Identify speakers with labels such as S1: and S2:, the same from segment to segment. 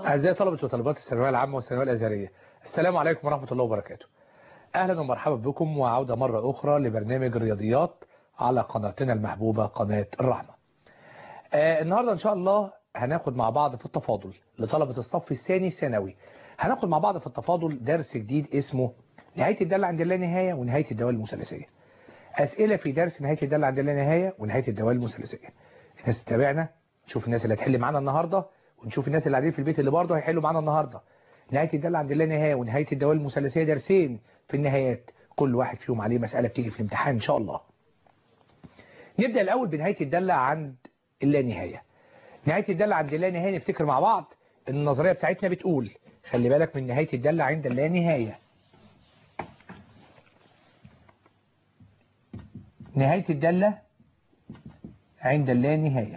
S1: أعزائي طلبة وطالبات الثانوية العامة والثانوية الأزهرية السلام عليكم ورحمة الله وبركاته أهلا ومرحبا بكم وعودة مرة أخرى لبرنامج الرياضيات على قناتنا المحبوبة قناة الرحمة آه النهاردة إن شاء الله هناخد مع بعض في التفاضل لطلبة الصف الثاني الثانوي هناخد مع بعض في التفاضل درس جديد اسمه نهاية الدالة عند اللا نهاية ونهاية الدوال المثلثية أسئلة في درس نهاية الدالة عند اللا نهاية ونهاية الدوال المثلثية الناس تتابعنا نشوف الناس اللي هتحل معانا النهاردة ونشوف الناس اللي قاعدين في البيت اللي برضه هيحلوا معانا النهاردة نهاية الدالة عند اللا نهاية ونهاية الدوال المثلثية درسين في النهايات كل واحد فيهم عليه مسألة بتيجي في الامتحان إن شاء الله نبدأ الأول بنهاية الدالة عند اللا نهاية نهاية الدالة عند اللا نهاية نفتكر مع بعض ان النظرية بتاعتنا بتقول خلي بالك من نهاية الدالة عند اللا نهاية نهاية الدالة عند اللا نهاية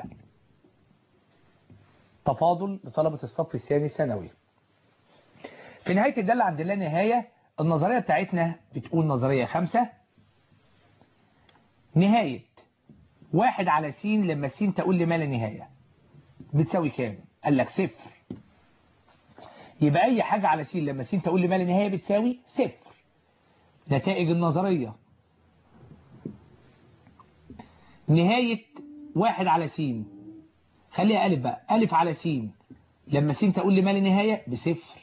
S1: تفاضل لطلبة الصف الثاني الثانوي في نهاية الدالة عند اللا نهاية النظرية بتاعتنا بتقول نظرية خمسة نهاية واحد على س لما س تقول لي ما لا نهاية بتساوي كام قال لك صفر يبقى اي حاجة على س لما س تقول لي ما لا نهاية بتساوي صفر نتائج النظرية نهاية واحد على س خليها ألف بقى ألف على س لما س تقول لي ما لا نهاية بصفر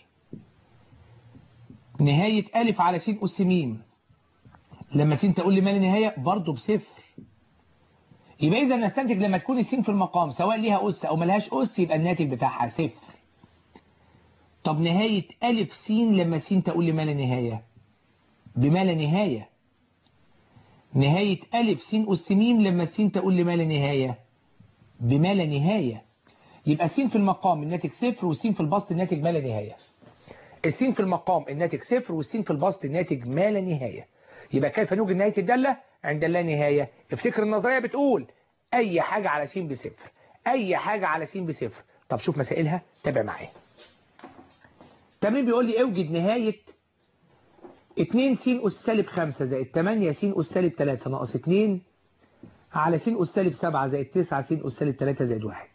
S1: نهاية ألف على س أس م لما س تقول لي ما لا نهاية برضه بصفر يبقى إذا نستنتج لما تكون السين في المقام سواء ليها أس أو ملهاش أس يبقى الناتج بتاعها صفر طب نهاية ألف س لما س تقول لي ما لا نهاية بما لا نهاية نهاية ألف س أس م لما س تقول لي ما لا نهاية بما لا نهاية يبقى س في المقام الناتج صفر والس في البسط الناتج ما لا نهاية السين في المقام الناتج صفر والسين في البسط الناتج ما لا نهاية يبقى كيف نوجد نهاية الدالة عند اللا نهاية افتكر النظرية بتقول اي حاجة على س بصفر اي حاجة على س بصفر طب شوف مسائلها تابع معايا تمام بيقول لي اوجد نهاية 2 س أس سالب 5 زائد 8 س أس سالب 3 ناقص 2 على س أس سالب 7 زائد 9 س أس سالب 3 زائد 1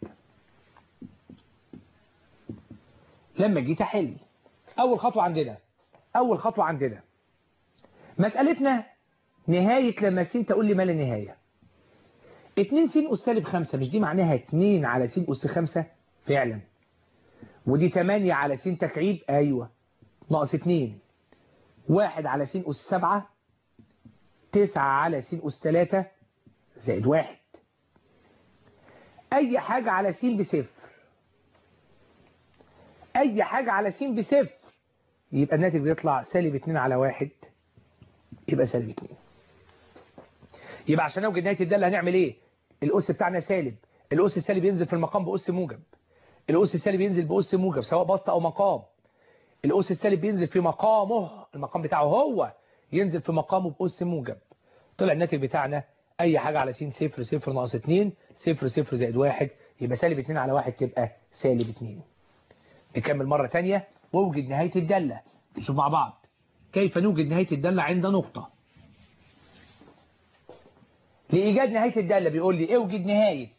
S1: لما جيت احل اول خطوة عندنا اول خطوة عندنا مسألتنا نهاية لما س تقول لي ما لا نهاية 2 س أس سالب 5 مش دي معناها 2 على س أس 5 فعلا ودي 8 على س تكعيب ايوه ناقص 2 1 على س أس 7 9 على س أس 3 زائد 1 اي حاجة على س بصفر اي حاجة على س بصفر يبقى الناتج بيطلع سالب 2 على 1 يبقى سالب 2 يبقى عشان اوجد نهايه الداله هنعمل ايه الاس بتاعنا سالب الاس السالب ينزل في المقام باس موجب الاس السالب ينزل باس موجب سواء بسط او مقام الاس السالب بينزل في مقامه المقام بتاعه هو ينزل في مقامه باس موجب طلع الناتج بتاعنا اي حاجه على س صفر صفر ناقص 2 صفر صفر زائد 1 يبقى سالب 2 على 1 تبقى سالب 2 نكمل مره ثانيه واوجد نهايه الداله نشوف مع بعض كيف نوجد نهاية الدالة عند نقطة لإيجاد نهاية الدالة بيقول لي اوجد نهاية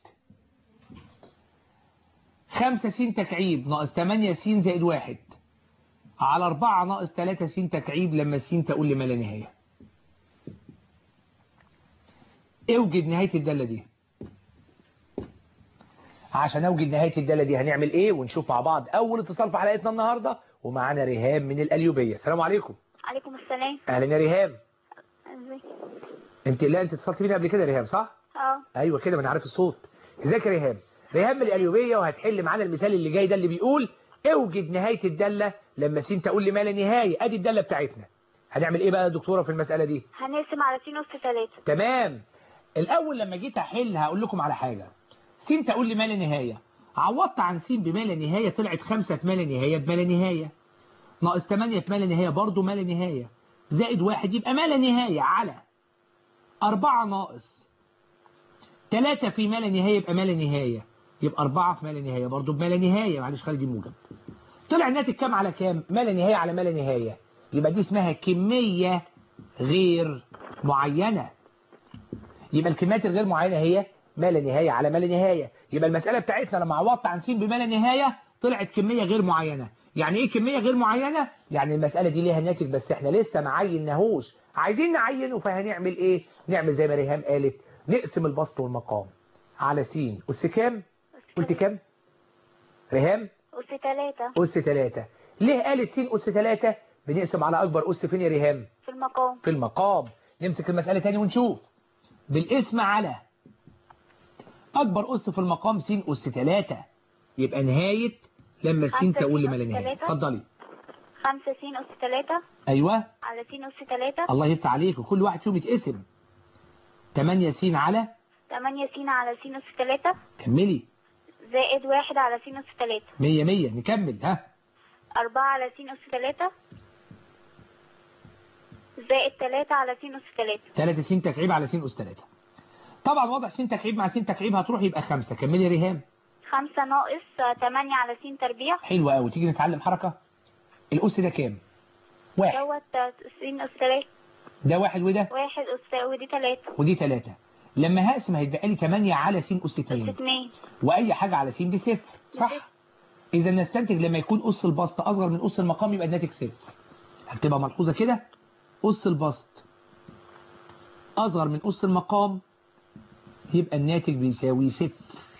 S1: 5 س تكعيب ناقص 8 س زائد 1 على 4 ناقص 3 س تكعيب لما س تقول لي ما لا نهاية اوجد نهاية الدالة دي عشان اوجد نهاية الدالة دي هنعمل ايه ونشوف مع بعض اول اتصال في حلقتنا النهاردة ومعانا ريهام من القليوبية السلام عليكم
S2: عليكم السلام
S1: اهلا يا ريهام
S2: ازيك
S1: انت لا انت اتصلت بينا قبل كده يا ريهام صح
S2: اه
S1: ايوه كده ما انا عارف الصوت ازيك يا ريهام ريهام من القليوبيه وهتحل معانا المثال اللي جاي ده اللي بيقول اوجد نهايه الداله لما س تقول لي ما لا نهايه ادي الداله بتاعتنا هنعمل ايه بقى يا دكتوره في المساله دي
S2: هنقسم على س نص تلاتة
S1: تمام الاول لما جيت احل هقول لكم على حاجه س تقول لي ما لا نهايه عوضت عن س بما لا نهايه طلعت 5 في ما لا نهايه بما لا نهايه ناقص 8 في ما لا نهايه برضه ما لا نهايه زائد واحد يبقى ما لا نهاية على أربعة ناقص تلاتة في ما لا نهاية يبقى ما لا نهاية يبقى أربعة في ما لا نهاية برضه بما لا نهاية معلش خلي دي موجب طلع الناتج كام على كام ما لا نهاية على ما لا نهاية يبقى دي اسمها كمية غير معينة يبقى الكميات الغير معينة هي ما لا نهاية على ما لا نهاية يبقى المسألة بتاعتنا لما عوضت عن س بما لا نهاية طلعت كمية غير معينة يعني ايه كمية غير معينة يعني المسألة دي ليها ناتج بس احنا لسه ما عيناهوش عايزين نعينه فهنعمل ايه نعمل زي ما ريهام قالت نقسم البسط والمقام على س أس كام قلت كام ريهام
S2: أس تلاتة
S1: أس 3 ليه قالت س أس 3 بنقسم على أكبر أس فين يا ريهام
S2: في المقام
S1: في المقام نمسك المسألة تاني ونشوف بالاسم على أكبر أس في المقام س أس 3 يبقى نهاية لما الس
S2: خمسة
S1: تقول
S2: س
S1: لما لا
S2: أس
S1: نهاية
S2: تلاتة.
S1: اتفضلي
S2: خمسة س أس تلاتة
S1: أيوه
S2: على س أس تلاتة
S1: الله يفتح عليك وكل واحد فيهم يتقسم 8 س على
S2: تمانية س على س أس تلاتة
S1: كملي
S2: زائد واحد على س أس تلاتة
S1: 100 100 نكمل ها
S2: أربعة على س أس تلاتة زائد تلاتة على س أس تلاتة
S1: 3 س تكعيب على س أس 3 طبعا وضع س تكعيب مع س تكعيب هتروح يبقى 5 كملي يا ريهام
S2: خمسة ناقص تمانية على س تربيع
S1: حلوة قوي تيجي نتعلم حركة الأس ده كام واحد
S2: دوت س أس تلاتة
S1: ده واحد وده
S2: واحد أس ودي تلاتة
S1: ودي 3 لما هقسم هيتبقى لي 8 على س أس 2
S2: اتنين
S1: وأي حاجة على س بصفر صح
S2: بصفر.
S1: إذا نستنتج لما يكون أس البسط أصغر من أس المقام يبقى الناتج صفر هتبقى ملحوظة كده أس البسط أصغر من أس المقام يبقى الناتج بيساوي صفر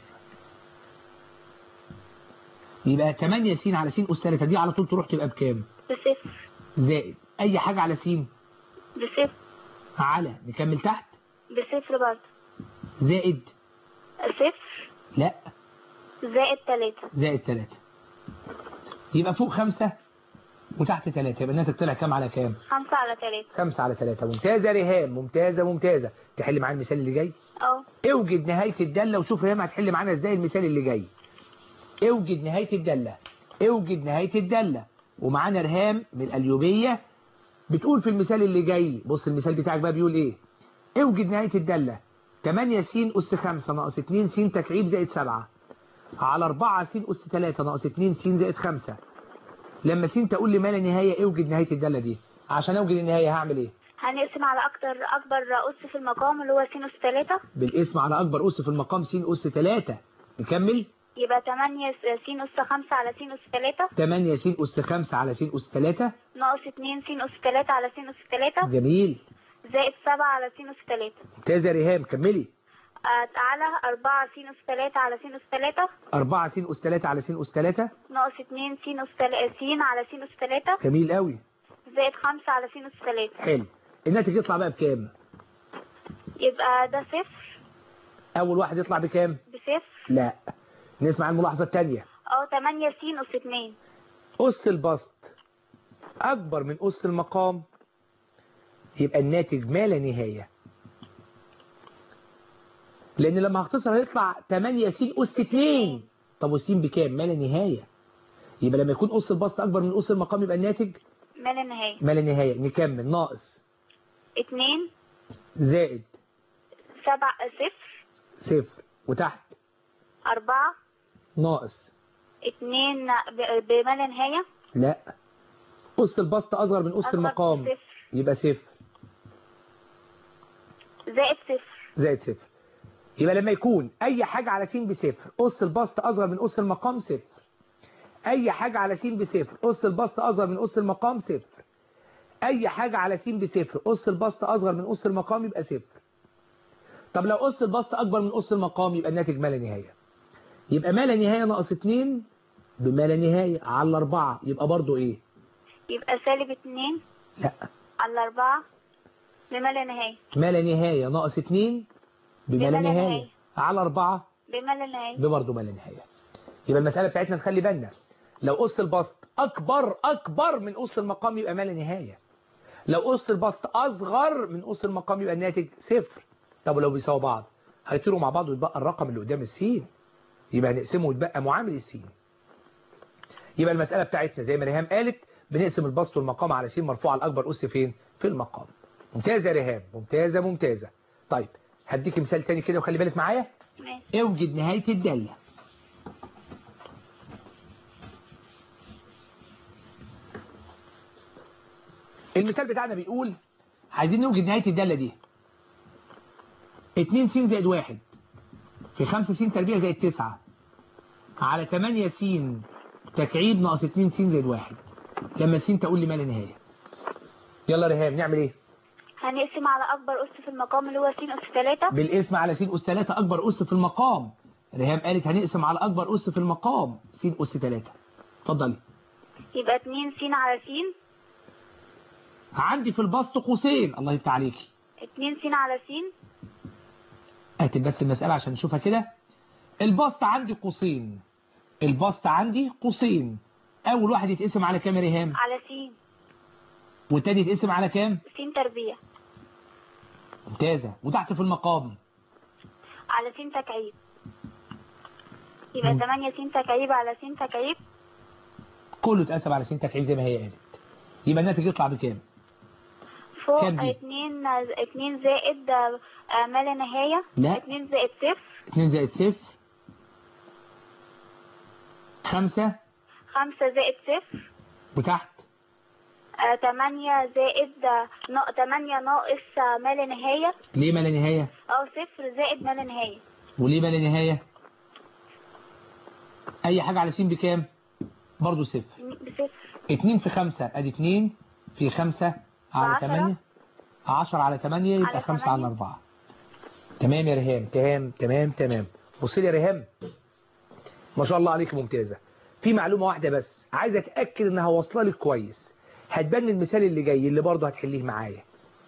S1: يبقى 8 س على س أس 3 دي على طول تروح تبقى بكام
S2: بصفر
S1: زائد أي حاجة على س
S2: بصفر
S1: على نكمل تحت
S2: بصفر برضه
S1: زائد
S2: صفر
S1: لا
S2: زائد تلاتة
S1: زائد 3 يبقى فوق 5 وتحت 3 يبقى الناتج طلع كام على كام
S2: خمسة على تلاتة
S1: 5 على 3 ممتازة ريهام ممتازة ممتازة تحل معانا المثال اللي جاي
S2: اه
S1: اوجد نهاية الدالة وشوف ريهام هتحل معانا ازاي المثال اللي جاي اوجد نهاية الدالة اوجد نهاية الدالة ومعانا ريهام من الأليوبية بتقول في المثال اللي جاي بص المثال بتاعك بقى بيقول ايه اوجد نهاية الدالة 8 س أس 5 ناقص 2 س تكعيب زائد 7 على 4 س أس 3 ناقص 2 س زائد 5 لما س تقول لي ما لا نهاية اوجد نهاية الدالة دي عشان اوجد النهاية هعمل ايه
S2: هنقسم على أكتر أكبر أس في المقام اللي هو س أس تلاتة
S1: بالاسم على أكبر أس في المقام س أس 3 نكمل
S2: يبقى تمانية س أس خمسة على س أس تلاتة
S1: 8 س أس 5 على س أس 3
S2: ناقص اتنين س أس تلاتة على س أس تلاتة
S1: جميل
S2: زائد سبعة على س أس تلاتة
S1: ممتازة يا ريهام كملي
S2: آه، على أربعة س أس تلاتة على س أس تلاتة
S1: 4 س أس 3 على س أس 3
S2: ناقص اتنين س أس تلاتة س على س أس تلاتة
S1: جميل قوي
S2: زائد خمسة على س أس تلاتة
S1: حلو الناتج يطلع بقى بكام
S2: يبقى ده صفر
S1: أول واحد يطلع بكام
S2: بصفر
S1: لا نسمع الملاحظة الثانية
S2: أو تمانية س أس اتنين
S1: أس البسط أكبر من أس المقام يبقى الناتج ما لا نهاية لأن لما هختصر هيطلع 8 س أس 2 طب والس بكام ما لا نهاية يبقى لما يكون أس البسط أكبر من أس المقام يبقى الناتج
S2: ما لا نهاية
S1: ما لا نهاية نكمل ناقص
S2: اتنين
S1: زائد
S2: سبعة صفر
S1: صفر وتحت
S2: أربعة
S1: ناقص
S2: اتنين ب- بما لا نهاية
S1: لا أس البسط أصغر من أس
S2: أصغر من
S1: المقام
S2: صفر.
S1: يبقى صفر
S2: زائد صفر
S1: زائد صفر يبقى لما يكون أي حاجة على س بصفر أس البسط أصغر من أس المقام صفر أي حاجة على س بصفر أس البسط أصغر من أس المقام صفر أي حاجة على س بصفر أس البسط أصغر من أس المقام يبقى صفر طب لو أس البسط أكبر من أس المقام يبقى الناتج ما لا نهاية يبقى ما لا نهاية ناقص 2 بما لا نهاية على 4 يبقى برضو إيه
S2: يبقى سالب اتنين
S1: لا
S2: على أربعة بما لا نهاية
S1: ما لا نهاية ناقص 2 بما لا
S2: بما لا
S1: نهاية
S2: نهاية.
S1: على 4
S2: بما لا نهاية
S1: ببرضه ما لا نهاية يبقى المسألة بتاعتنا نخلي بالنا لو أس البسط أكبر أكبر من أس المقام يبقى ما لا نهاية لو أس البسط أصغر من أس المقام يبقى الناتج صفر طب ولو بيساووا بعض هيطيروا مع بعض ويتبقى الرقم اللي قدام السين يبقى هنقسمه ويتبقى معامل السين يبقى المسألة بتاعتنا زي ما ريهام قالت بنقسم البسط والمقام على س مرفوع على الأكبر أس فين في المقام ممتازة يا ريهام ممتازة ممتازة طيب هديك مثال تاني كده وخلي بالك معايا
S2: ماشي
S1: اوجد نهاية الدالة المثال بتاعنا بيقول عايزين نوجد نهاية الدالة دي 2 س زائد 1 في 5 س تربيع زائد 9 على 8 س تكعيب ناقص 2 س زائد 1 لما س تقول لي ما لا نهايه يلا ريهام نعمل ايه
S2: هنقسم على اكبر اس في المقام اللي هو س اس 3
S1: بالاسم على س اس 3 اكبر اس في المقام ريهام قالت هنقسم على اكبر اس في المقام س اس 3 اتفضلي
S2: يبقى 2 س على س
S1: عندي في البسط قوسين الله يفتح عليكي
S2: 2 س على س
S1: اكتب بس المسألة عشان نشوفها كده البسط عندي قوسين البسط عندي قوسين اول واحد يتقسم على كام يا ريهام
S2: على س
S1: والتاني يتقسم على كام
S2: س تربيع
S1: ممتازة وتحت في المقام
S2: على س تكعيب يبقى
S1: مم.
S2: 8 س تكعيب على س تكعيب
S1: كله اتقسم على س تكعيب زي ما هي قالت يبقى الناتج يطلع بكام
S2: فوق
S1: كام دي؟
S2: 2 2 زائد آه، ما لا نهاية
S1: لا.
S2: 2 زائد صفر
S1: 2 زائد صفر 5
S2: 5 زائد صفر
S1: وتحت
S2: 8 زائد آه، نا- 8 ناقص آه، ما لا نهاية
S1: ليه ما لا نهاية
S2: أو صفر زائد ما لا نهاية
S1: وليه ما لا نهاية اي حاجة على س بكام برضو صفر
S2: بصفر
S1: 2 في 5 ادي 2 في 5 على
S2: بعشرة.
S1: 8 10 على 8 يبقى
S2: على
S1: 5 على
S2: تمانية.
S1: 4 تمام يا ريهام تمام تمام تمام بصي لي يا ريهام ما شاء الله عليك ممتازة في معلومة واحدة بس عايز اتأكد انها واصله لك كويس هتبان المثال اللي جاي اللي برضه هتحليه معايا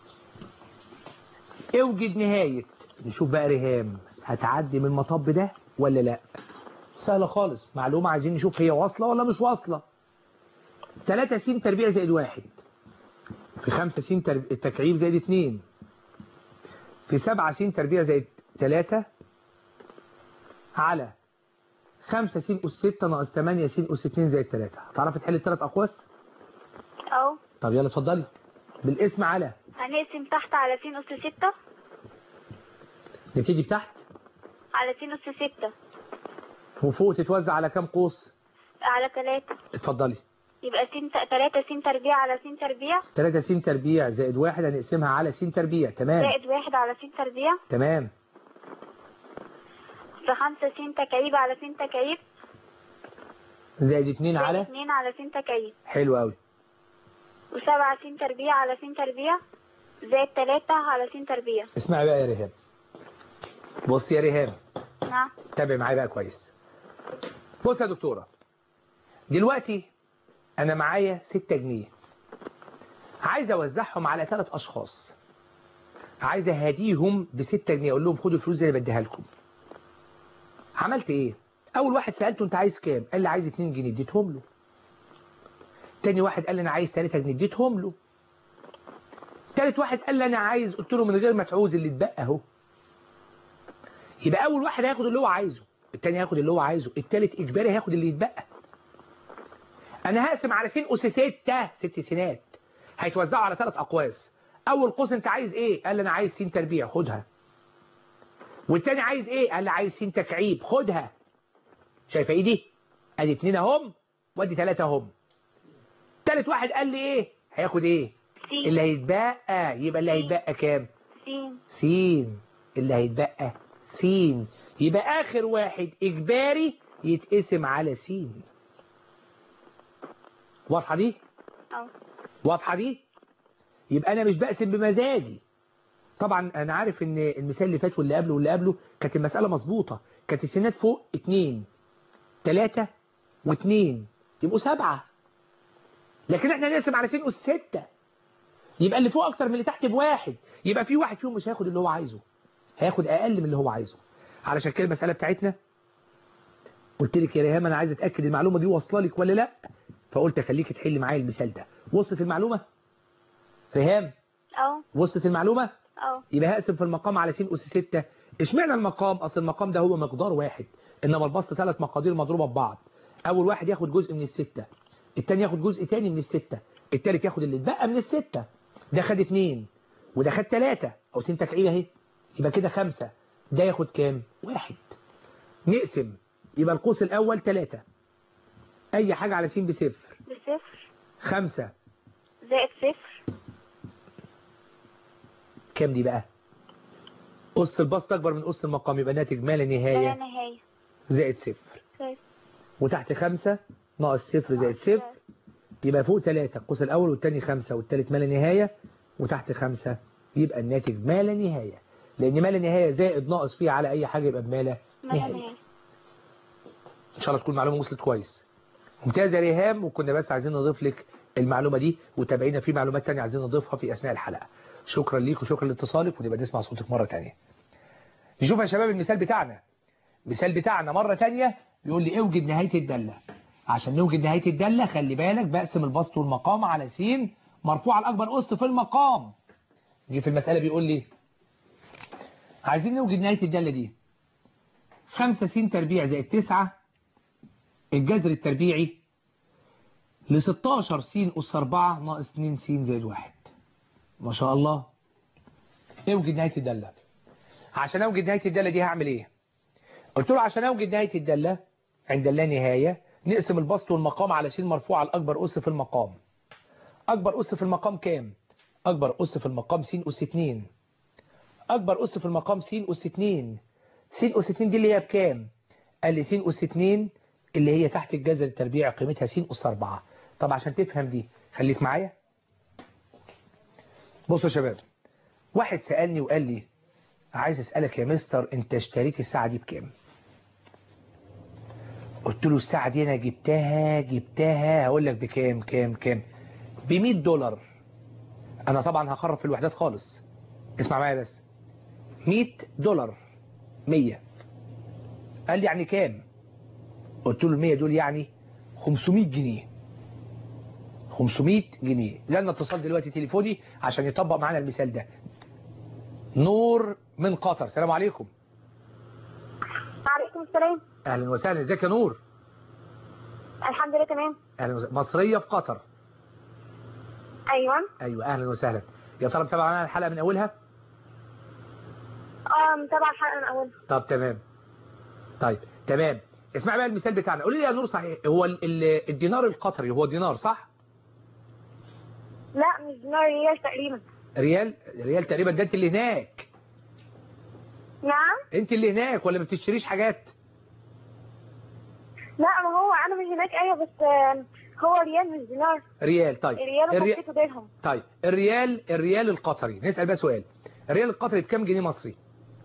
S1: اوجد نهاية نشوف بقى ريهام هتعدي من المطب ده ولا لا سهلة خالص معلومة عايزين نشوف هي واصلة ولا مش واصلة 3 س تربيع زائد 1 في 5 س ترب... التكعيب زائد 2 في 7 س تربيع زائد 3 على 5 س أس 6 ناقص 8 س أس 2 زائد 3 هتعرفي تحل الثلاث أقواس؟
S2: أو
S1: طب يلا اتفضلي بالاسم على
S2: هنقسم تحت على س أس 6
S1: نبتدي بتحت
S2: على س أس 6
S1: وفوق تتوزع على كام قوس؟
S2: على 3
S1: اتفضلي
S2: يبقى س 3 س تربيع على س تربيع
S1: 3 س تربيع زائد 1 هنقسمها على س تربيع تمام
S2: زائد 1 على س تربيع
S1: تمام
S2: في 5 س تكعيب على س تكعيب
S1: زائد 2
S2: زائد
S1: على
S2: 2 على س تكعيب
S1: حلو قوي
S2: و7 س تربيع على س تربيع زائد 3 على س تربيع
S1: اسمعي بقى يا ريهام بص يا ريهام
S2: نعم
S1: تابع معايا بقى كويس بص يا دكتورة دلوقتي انا معايا 6 جنيه عايز اوزعهم على ثلاث اشخاص عايز اهديهم ب 6 جنيه اقول لهم خدوا الفلوس دي اللي بديها لكم عملت ايه اول واحد سالته انت عايز كام قال لي عايز 2 جنيه اديتهم له تاني واحد قال لي انا عايز 3 جنيه اديتهم له تالت واحد قال لي انا عايز قلت له من غير ما تعوز اللي اتبقى اهو يبقى اول واحد هياخد اللي هو عايزه التاني هياخد اللي هو عايزه التالت اجباري هياخد اللي يتبقى انا هقسم على س اس 6 ست سنات هيتوزعوا على ثلاث اقواس اول قوس انت عايز ايه قال لي انا عايز س تربيع خدها والتاني عايز ايه قال لي عايز س تكعيب خدها شايفه ايه دي ادي اتنين اهم وادي ثلاثه اهم تالت واحد قال لي ايه هياخد ايه
S2: س
S1: اللي هيتبقى يبقى اللي هيتبقى كام
S2: س
S1: سين اللي هيتبقى سين يبقى آخر واحد إجباري يتقسم على سين واضحة دي؟
S2: أو
S1: واضحة دي؟ يبقى أنا مش بقسم بمزاجي طبعا أنا عارف إن المثال اللي فات واللي قبله واللي قبله كانت المسألة مظبوطة كانت السينات فوق اتنين تلاتة واتنين يبقوا سبعة لكن احنا نقسم على سين أس ستة يبقى اللي فوق أكتر من اللي تحت بواحد يبقى في واحد فيهم مش هياخد اللي هو عايزه هياخد أقل من اللي هو عايزه علشان كده المسألة بتاعتنا قلت لك يا ريهام أنا عايز أتأكد المعلومة دي واصله لك ولا لأ فقلت أخليك تحل معايا المثال ده وصلت المعلومة ريهام
S2: أو
S1: وصلت المعلومة
S2: أو
S1: يبقى هقسم في المقام على س أس 6 اشمعنى المقام أصل المقام ده هو مقدار واحد إنما البسط ثلاث مقادير مضروبة ببعض أول واحد ياخد جزء من الستة التاني ياخد جزء تاني من الستة التالت ياخد اللي اتبقى من الستة ده خد اتنين وده خد تلاتة أو س تكعيب أهي يبقى كده خمسة ده ياخد كام؟ واحد نقسم يبقى القوس الأول تلاتة أي حاجة على س بصفر
S2: بصفر
S1: خمسة
S2: زائد صفر
S1: كام دي بقى؟ قص البسط أكبر من قص المقام يبقى ناتج ما لا
S2: لا
S1: نهاية
S2: نهاية
S1: زائد صفر
S2: كويس.
S1: وتحت خمسة ناقص صفر زائد صفر يبقى فوق 3 القوس الأول والتاني 5 والتالت ما لا نهاية وتحت 5 يبقى الناتج ما لا نهاية لأن ما لا نهاية زائد ناقص فيه على أي حاجة يبقى بما لا نهاية إن شاء الله تكون معلومة وصلت كويس ممتازة يا ريهام وكنا بس عايزين نضيف لك المعلومة دي وتابعينا في معلومات تانية عايزين نضيفها في أثناء الحلقة شكرا ليك وشكرا لاتصالك ونبقى نسمع صوتك مرة تانية نشوف يا شباب المثال بتاعنا المثال بتاعنا مرة تانية بيقول لي اوجد نهاية الدالة عشان نوجد نهاية الدالة خلي بالك بقسم البسط والمقام على س مرفوع على الأكبر أس في المقام جه في المسألة بيقول لي عايزين نوجد نهاية الدالة دي 5 س تربيع زائد 9 الجذر التربيعي ل 16 س أس 4 ناقص 2 س زائد 1 ما شاء الله اوجد نهاية الدالة عشان اوجد نهاية الدالة دي هعمل ايه قلت له عشان اوجد نهاية الدالة عند اللا نهاية نقسم البسط والمقام على س مرفوع على الأكبر أس في المقام أكبر أس في المقام كام أكبر أس في المقام س أس 2 أكبر أس في المقام س أس 2 س أس 2 دي اللي هي بكام قال لي س أس 2 اللي هي تحت الجذر التربيعي قيمتها س أس 4 طب عشان تفهم دي خليك معايا بصوا يا شباب واحد سألني وقال لي عايز أسألك يا مستر أنت اشتريت الساعة دي بكام قلت له الساعة دي أنا جبتها جبتها هقول لك بكام كام كام ب 100 دولار أنا طبعا هخرب في الوحدات خالص اسمع معايا بس 100 دولار 100 قال لي يعني كام قلت له ال 100 دول يعني 500 جنيه 500 جنيه لأن اتصال دلوقتي تليفوني عشان يطبق معانا المثال ده نور من قطر السلام عليكم
S2: وعليكم السلام
S1: اهلا وسهلا ازيك يا نور
S2: الحمد لله تمام
S1: اهلا وسهلا مصريه في قطر
S2: ايوه
S1: ايوه اهلا وسهلا يا ترى متابعه معانا الحلقه من اولها
S2: اه متابعه الحلقه من اولها
S1: طب تمام طيب تمام اسمع بقى المثال بتاعنا قولي لي يا نور صحيح هو ال- ال- الدينار القطري هو دينار صح
S2: لا مش دينار ريال تقريبا
S1: ريال ريال تقريبا ده انت اللي هناك
S2: نعم
S1: انت اللي هناك ولا ما بتشتريش حاجات
S2: لا ما هو انا مش هناك ايوه بس آه، هو ريال مش دينار
S1: ريال طيب
S2: الريال
S1: الري...
S2: وفكته درهم
S1: طيب الريال الريال القطري نسأل بقى سؤال الريال القطري بكام جنيه مصري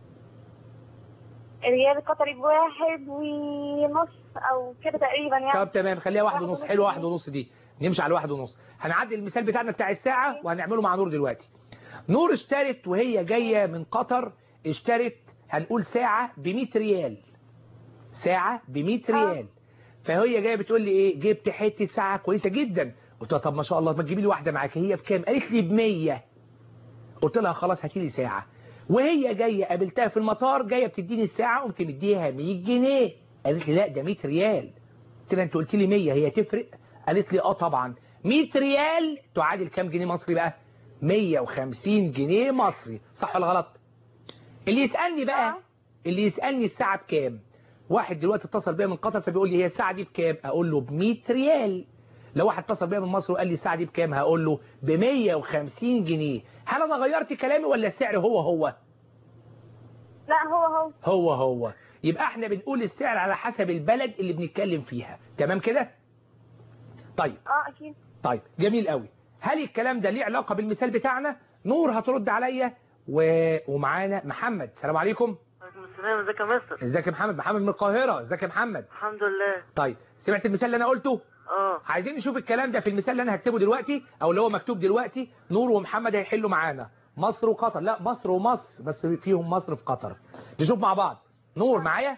S2: الريال القطري بواحد ونص او كده تقريبا يعني
S1: طب تمام خليها واحد
S2: واحد
S1: ونص
S2: ونص
S1: حلو واحد
S2: جنيه.
S1: ونص دي نمشي على واحد ونص هنعدي المثال بتاعنا بتاع الساعة وهنعمله مع نور دلوقتي نور اشترت وهي جاية من قطر اشترت هنقول ساعة ب 100 ريال ساعة ب 100 ريال فهي جاية بتقول لي ايه جبت حتة ساعة كويسة جدا قلت لها طب ما شاء الله ما تجيبي لي واحدة معاك هي بكام قالت لي ب 100 قلت لها خلاص هاتي لي ساعة وهي جاية قابلتها في المطار جاية بتديني الساعة قمت مديها 100 جنيه قالت لي لا ده 100 ريال قلت لها انت قلت لي 100 هي تفرق قالت لي اه طبعا 100 ريال تعادل كام جنيه مصري بقى 150 جنيه مصري صح ولا غلط اللي يسألني بقى
S2: آه.
S1: اللي يسألني الساعة بكام واحد دلوقتي اتصل بيا من قطر فبيقول لي هي الساعة دي بكام اقول له ب 100 ريال لو واحد اتصل بيا من مصر وقال لي الساعة دي بكام هقول له ب 150 جنيه هل انا غيرت كلامي ولا السعر هو هو
S2: لا هو هو
S1: هو هو يبقى احنا بنقول السعر على حسب البلد اللي بنتكلم فيها تمام كده طيب
S2: اه اكيد
S1: طيب جميل قوي هل الكلام ده ليه علاقة بالمثال بتاعنا نور هترد عليا و... ومعانا محمد السلام عليكم
S3: عليكم السلام ازيك يا مستر
S1: ازيك يا محمد محمد من القاهرة ازيك يا محمد
S3: الحمد لله
S1: طيب سمعت المثال اللي انا قلته
S3: اه
S1: عايزين نشوف الكلام ده في المثال اللي انا هكتبه دلوقتي او اللي هو مكتوب دلوقتي نور ومحمد هيحلوا معانا مصر وقطر لا مصر ومصر بس فيهم مصر في قطر نشوف مع بعض نور معايا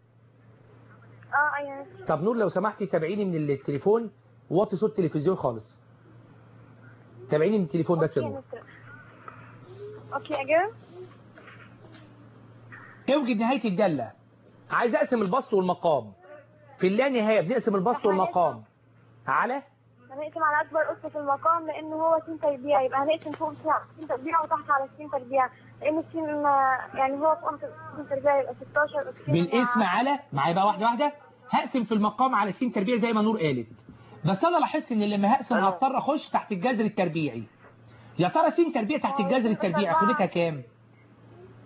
S2: اه ايوه
S1: طب نور لو سمحتي تابعيني من التليفون وطي صوت التلفزيون خالص تابعيني من التليفون بس يا
S2: اوكي يا
S1: نور
S2: مستر اوكي اجاوب
S1: اوجد نهاية الدالة عايز اقسم البسط والمقام في اللا نهاية بنقسم البسط والمقام على
S2: هنقسم على اكبر قصه في المقام لانه هو س تربيع يبقى هنقسم فوق س تربيع وتحت على س تربيع لان السين يعني هو فوق س تربيع يبقى 16 السين
S1: بالاسم على معايا بقى واحدة واحدة هقسم في المقام على س تربيع زي ما نور قالت بس انا لاحظت ان لما هقسم
S2: آه.
S1: هضطر اخش تحت الجذر التربيعي يا ترى س تربيع تحت
S2: آه،
S1: الجذر
S2: يبقى
S1: التربيعي
S2: أربعة.
S1: قيمتها كام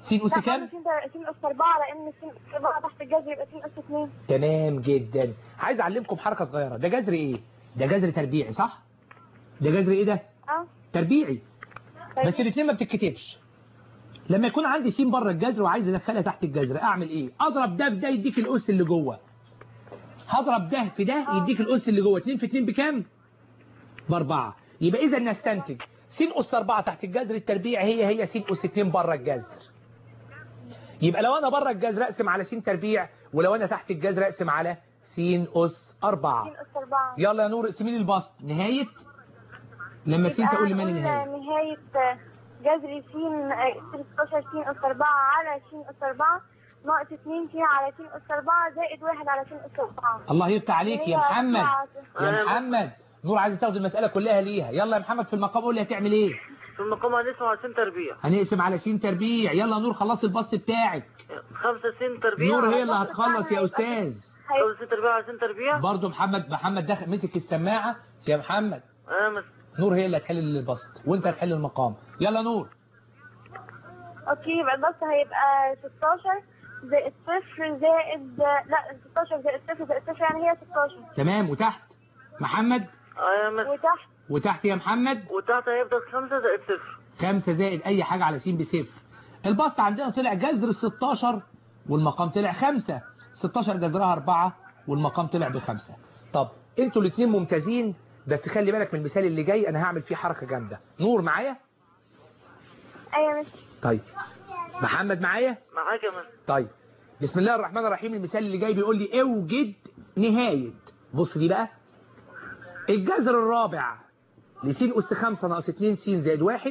S1: س أس
S2: لا
S1: كام
S2: برضه سين تر- سين أس أربعة لأن سين أس أربعة تحت الجذر يبقى سين أس اتنين
S1: تمام جدا عايز اعلمكم حركه صغيره ده جذر ايه ده جذر تربيعي صح ده جذر ايه ده
S2: اه
S1: تربيعي
S2: طيب.
S1: بس الاثنين ما بتتكتبش لما يكون عندي س بره الجذر وعايز ادخلها تحت الجذر اعمل ايه اضرب ده في ده يديك الاس اللي جوه هضرب ده في ده
S2: آه.
S1: يديك الاس اللي جوه 2 في 2 بكام باربعه يبقى اذا نستنتج س اس 4 تحت الجذر التربيعي هي هي س اس 2 بره الجذر يبقى لو انا بره الجذر اقسم على س تربيع ولو انا تحت الجذر اقسم على س اس 4
S2: سين أس أربعة
S1: يلا يا نور اقسمي لي البسط نهايه لما س
S2: يبقى
S1: تقول لي مالي
S2: هنقول
S1: نهايه
S2: نهاية جذر سين آه، 16 سين أس أربعة على سين أس أربعة ناقص اتنين سين على سين أس أربعة زائد واحد على سين أس أربعة
S1: الله يفتح عليك يا
S2: هي
S1: محمد
S2: أربعة.
S1: يا
S3: أنا-
S1: محمد نور عايز تاخد المسألة كلها ليها يلا يا محمد في المقام قول لي هتعمل ايه
S3: في المقام هنسمع سين تربيع
S1: هنقسم على س تربيع يلا نور خلص البسط بتاعك
S3: خمسة سين تربيع
S1: نور هي
S3: على-
S1: اللي هتخلص يا استاذ
S2: هي-
S3: خمسة سين تربيع على سين تربيع
S1: برضو محمد محمد دخل مسك السماعة يا محمد
S3: اه مس
S1: نور هي اللي هتحل البسط وانت هتحل المقام يلا نور
S2: اوكي يبقى البسط هيبقى 16 زائد صفر زائد لا 16 زائد صفر زائد صفر يعني هي 16
S1: تمام وتحت محمد
S3: اه يا مس
S2: وتحت
S1: وتحت يا محمد
S3: وتحت هيفضل خمسة زائد صفر
S1: خمسة زائد أي حاجة على س بصفر البسط عندنا طلع جذر 16 والمقام طلع خمسة 16 جذرها أربعة والمقام طلع بخمسة طب انتوا الاثنين ممتازين بس خلي بالك من المثال اللي جاي أنا هعمل فيه حركة جامدة نور معايا
S2: ايوه مش
S1: طيب محمد معايا
S3: معاك يا مس
S1: طيب بسم الله الرحمن الرحيم المثال اللي جاي بيقول لي اوجد نهاية بص دي بقى الجذر الرابع لس أس 5 ناقص 2 س زائد 1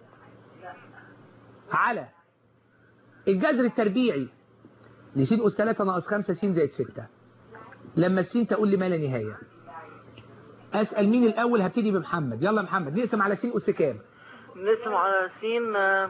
S1: على الجذر التربيعي لس أس 3 ناقص 5 س زائد 6 لما السين تقول لي ما لا نهاية أسأل مين الأول هبتدي بمحمد يلا محمد نقسم على س أس كام
S3: نقسم على سين آه،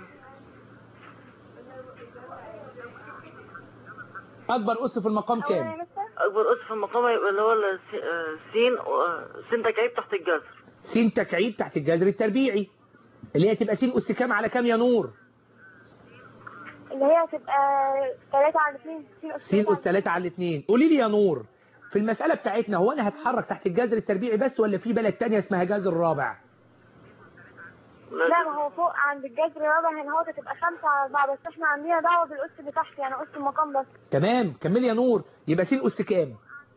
S1: أكبر أس في المقام
S2: أولا يا
S1: كام
S2: مستر
S3: أكبر أس في المقام هيبقى اللي هو الس- آه، سين آه، سين تكعيب تحت الجذر
S1: س تكعيب تحت الجذر التربيعي اللي هي تبقى س أس كام على كام يا نور
S2: اللي هي هتبقى 3 على 2
S1: س أس 3 على 2 قولي لي يا نور في المسألة بتاعتنا هو أنا هتحرك تحت الجذر التربيعي بس ولا في بلد تانية اسمها جذر رابع
S2: لا ما هو فوق عند الجذر الرابع هنا هو هتبقى 5 على 4 بس احنا عندنا دعوة بالأس اللي تحت يعني أس المقام بس
S1: تمام كملي يا نور يبقى س أس كام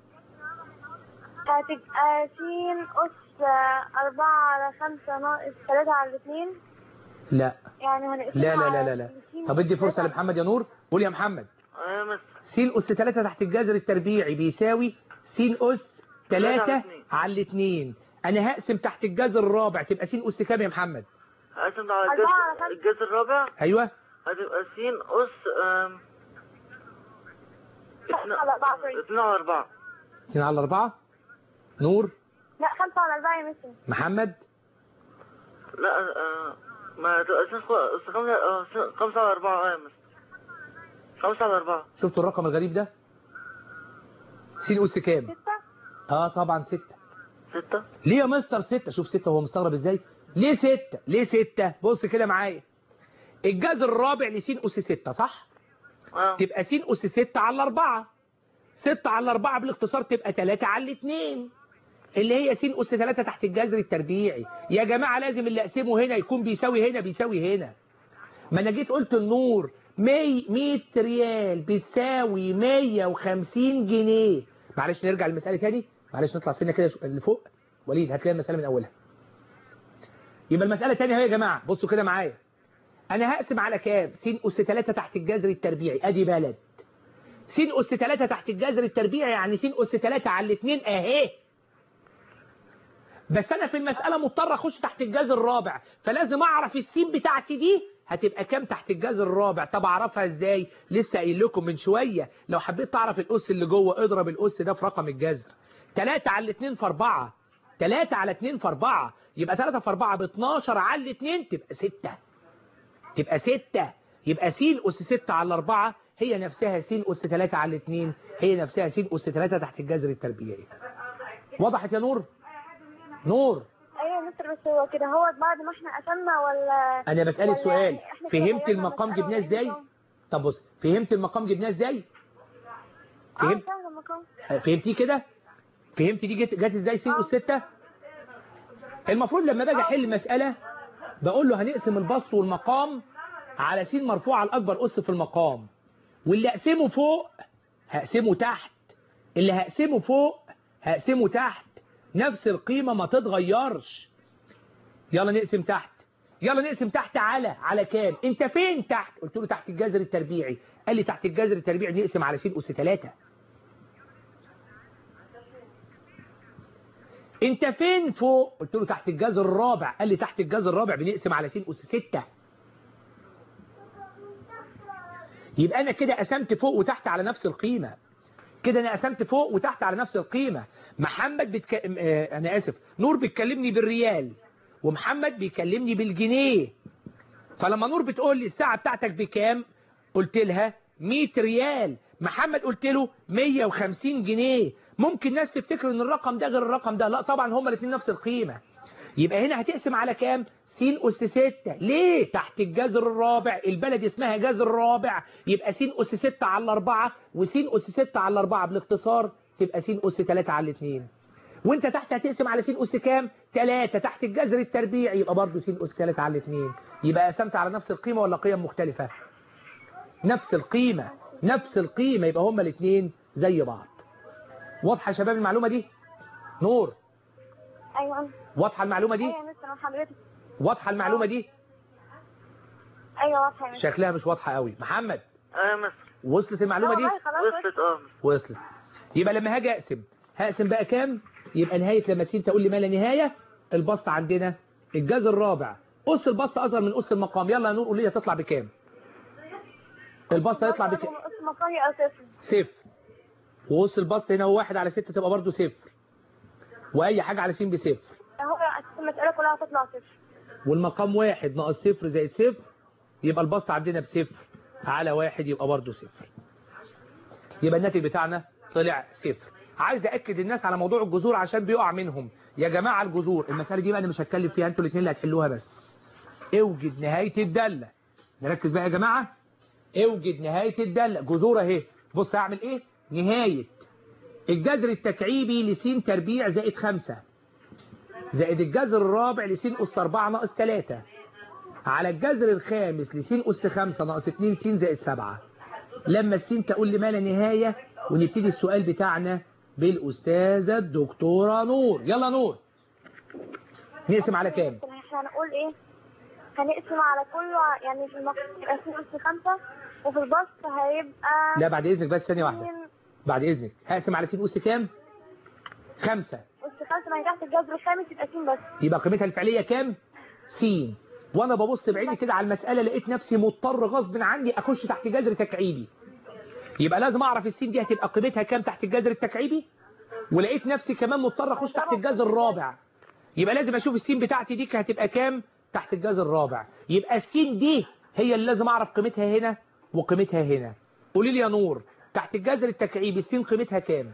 S2: هتبقى س أس 4 على 5 ناقص 3 على 2
S1: لا
S2: يعني هنقسمها
S1: لا لا لا
S2: على
S1: لا, لا.
S2: س
S1: طب ادي فرصة
S2: تلاتة.
S1: لمحمد يا نور قول يا محمد
S3: اه يا مس
S1: س أس 3 تحت الجذر التربيعي بيساوي س أس 3 على 2 أنا هقسم تحت الجذر الرابع تبقى س أس كام يا محمد
S3: هقسم على
S2: أربعة على
S3: الجذر
S2: خمسة.
S3: الجذر الرابع
S1: أيوه
S3: هتبقى سين أس آم، اتنا-
S2: على أربعة سوري.
S3: اتنين على أربعة
S1: 2 على 4 نور
S2: لا 5 على 4 يا مستر
S1: محمد
S3: لا آه، ما هتبقى سين خ- أس خمسة آه، سين- خمسة على أربعة اه يا مس خمسة على أربعة
S1: شفتوا الرقم الغريب ده س أس كام
S2: 6
S1: اه طبعا 6
S3: ستة
S1: ليه يا مستر ستة شوف ستة هو مستغرب ازاي ليه ستة ليه ستة بص كده معايا الجذر الرابع لس أس ستة صح
S3: اه
S1: تبقى س أس ستة على أربعة ستة على أربعة بالاختصار تبقى تلاتة على اتنين اللي هي س أس تلاتة تحت الجذر التربيعي يا جماعة لازم اللي أقسمه هنا يكون بيساوي هنا بيساوي هنا ما أنا جيت قلت النور 100 100 ريال بتساوي 150 جنيه معلش نرجع للمسألة تاني معلش نطلع سنة كده شو- اللي فوق وليد هتلاقي المسألة من أولها يبقى المسألة التانية اهي يا جماعة بصوا كده معايا أنا هقسم على كام س أس 3 تحت الجذر التربيعي أدي بلد س أس 3 تحت الجذر التربيعي يعني س أس 3 على الاثنين أهي بس أنا في المسألة مضطر أخش تحت الجذر الرابع فلازم أعرف السين بتاعتي دي هتبقى كام تحت الجذر الرابع طب أعرفها إزاي لسه قايل لكم من شوية لو حبيت تعرف الأس اللي جوه اضرب الأس ده في رقم الجذر 3 على 2 في 4 3 على 2 في 4 يبقى 3 في 4 ب 12 على 2 تبقى 6 تبقى 6 يبقى س أس 6 على 4 هي نفسها س أس 3 على 2 هي نفسها س أس 3 تحت الجذر التربيعي وضحت يا نور نور
S2: ايوه يا مستر بس هو كده هو بعد ما احنا قسمنا ولا
S1: انا بسألك
S2: ولا
S1: سؤال
S2: إحنا كده
S1: فهمت
S2: غيرنا
S1: المقام
S2: المسألة
S1: جبناه
S2: ولا إيه
S1: ازاي
S2: النظام؟
S1: طب بص فهمت المقام جبناه ازاي
S2: اه
S1: فهمت
S2: سهل المقام
S1: فهمتيه كده فهمت دي جت جت ازاي س اس 6 المفروض لما باجي احل مساله بقول له هنقسم البسط والمقام على س مرفوع على الاكبر اس في المقام واللي اقسمه فوق هقسمه تحت اللي هقسمه فوق هقسمه تحت نفس القيمه ما تتغيرش يلا نقسم تحت يلا نقسم تحت على على كام انت فين تحت قلت له تحت الجذر التربيعي قال لي تحت الجذر التربيعي نقسم على س اس 3 انت فين فوق قلت له تحت الجذر الرابع قال لي تحت الجذر الرابع بنقسم على س اس 6 يبقى انا كده قسمت فوق وتحت على نفس القيمه كده انا قسمت فوق وتحت على نفس القيمه محمد بتك... آه انا اسف نور بتكلمني بالريال ومحمد بيكلمني بالجنيه فلما نور بتقول لي الساعه بتاعتك بكام قلت لها 100 ريال محمد قلت له 150 جنيه ممكن ناس تفتكر ان الرقم ده غير الرقم ده لا طبعا هما الاثنين نفس القيمه يبقى هنا هتقسم على كام س أس 6 ليه تحت الجذر الرابع البلد اسمها جذر رابع يبقى س أس 6 على 4 وس أس 6 على 4 بالاختصار تبقى س أس 3 على 2 وانت تحت هتقسم على س أس كام 3 تحت الجذر التربيعي يبقى برضه س أس 3 على 2 يبقى قسمت على نفس القيمة ولا قيم مختلفة نفس القيمة نفس القيمة يبقى هما الاثنين زي بعض واضحة يا شباب المعلومة دي نور
S2: ايوه
S1: واضحة المعلومة دي
S2: ايوه يا مستر حضرتك
S1: واضحة المعلومة دي
S2: ايوه واضحه يا مستر
S1: شكلها مش واضحة قوي محمد
S3: اه يا مستر
S1: وصلت المعلومة دي
S2: والله خلاص
S3: وصلت اه
S1: وصلت يبقى لما هاجي اقسم هقسم بقى كام يبقى نهاية لما سين تقول لي ما لا نهاية البسط عندنا الجذر الرابع أس البسط أصغر من أس المقام يلا يا نور قول لي هتطلع بكام البسط هيطلع بكام
S2: اسم مقامي او صفر
S1: صفر وأس البسط هنا هو واحد على ستة تبقى برضه صفر وأي حاجة على س بصفر
S2: هو المساله كلها هتطلع صفر
S1: والمقام واحد ناقص صفر زائد صفر يبقى البسط عندنا بصفر على واحد يبقى برضه صفر يبقى الناتج بتاعنا طلع صفر عايز أأكد الناس على موضوع الجذور عشان بيقع منهم يا جماعة الجذور المسألة دي بقى أنا مش هتكلم فيها انتوا الاثنين اللي هتحلوها بس اوجد نهاية الدالة نركز بقى يا جماعة اوجد نهاية الدالة جذور اهي بص هعمل ايه نهاية الجذر التكعيبي لسين تربيع زائد خمسة زائد الجذر الرابع لسين أس أربعة ناقص تلاتة على الجذر الخامس لسين أس خمسة ناقص اتنين سين زائد سبعة لما السين تقول لي ما لا نهاية ونبتدي السؤال بتاعنا بالأستاذة الدكتورة نور يلا نور نقسم على كام
S2: هنقول ايه هنقسم على كله يعني في المقام يبقى في اس خمسة وفي البسط هيبقى
S1: لا بعد إذنك بس ثانية واحدة
S2: اتنين
S1: بعد إذنك هقسم على سين أس كام خمسة
S2: اس خمسة ما هي تحت الجذر الخامس يبقى سين بس
S1: يبقى قيمتها الفعلية كام سين وانا ببص بعيني كده على المسألة لقيت نفسي مضطر غصب عني اخش تحت جذر تكعيبي يبقى لازم اعرف السين دي هتبقى قيمتها كام تحت الجذر التكعيبي ولقيت نفسي كمان مضطر اخش تحت الجذر الرابع يبقى لازم اشوف السين بتاعتي دي هتبقى كام تحت الجذر الرابع يبقى السين دي هي اللي لازم اعرف قيمتها هنا وقيمتها هنا قولي لي يا نور تحت الجذر التكعيبي السين قيمتها كام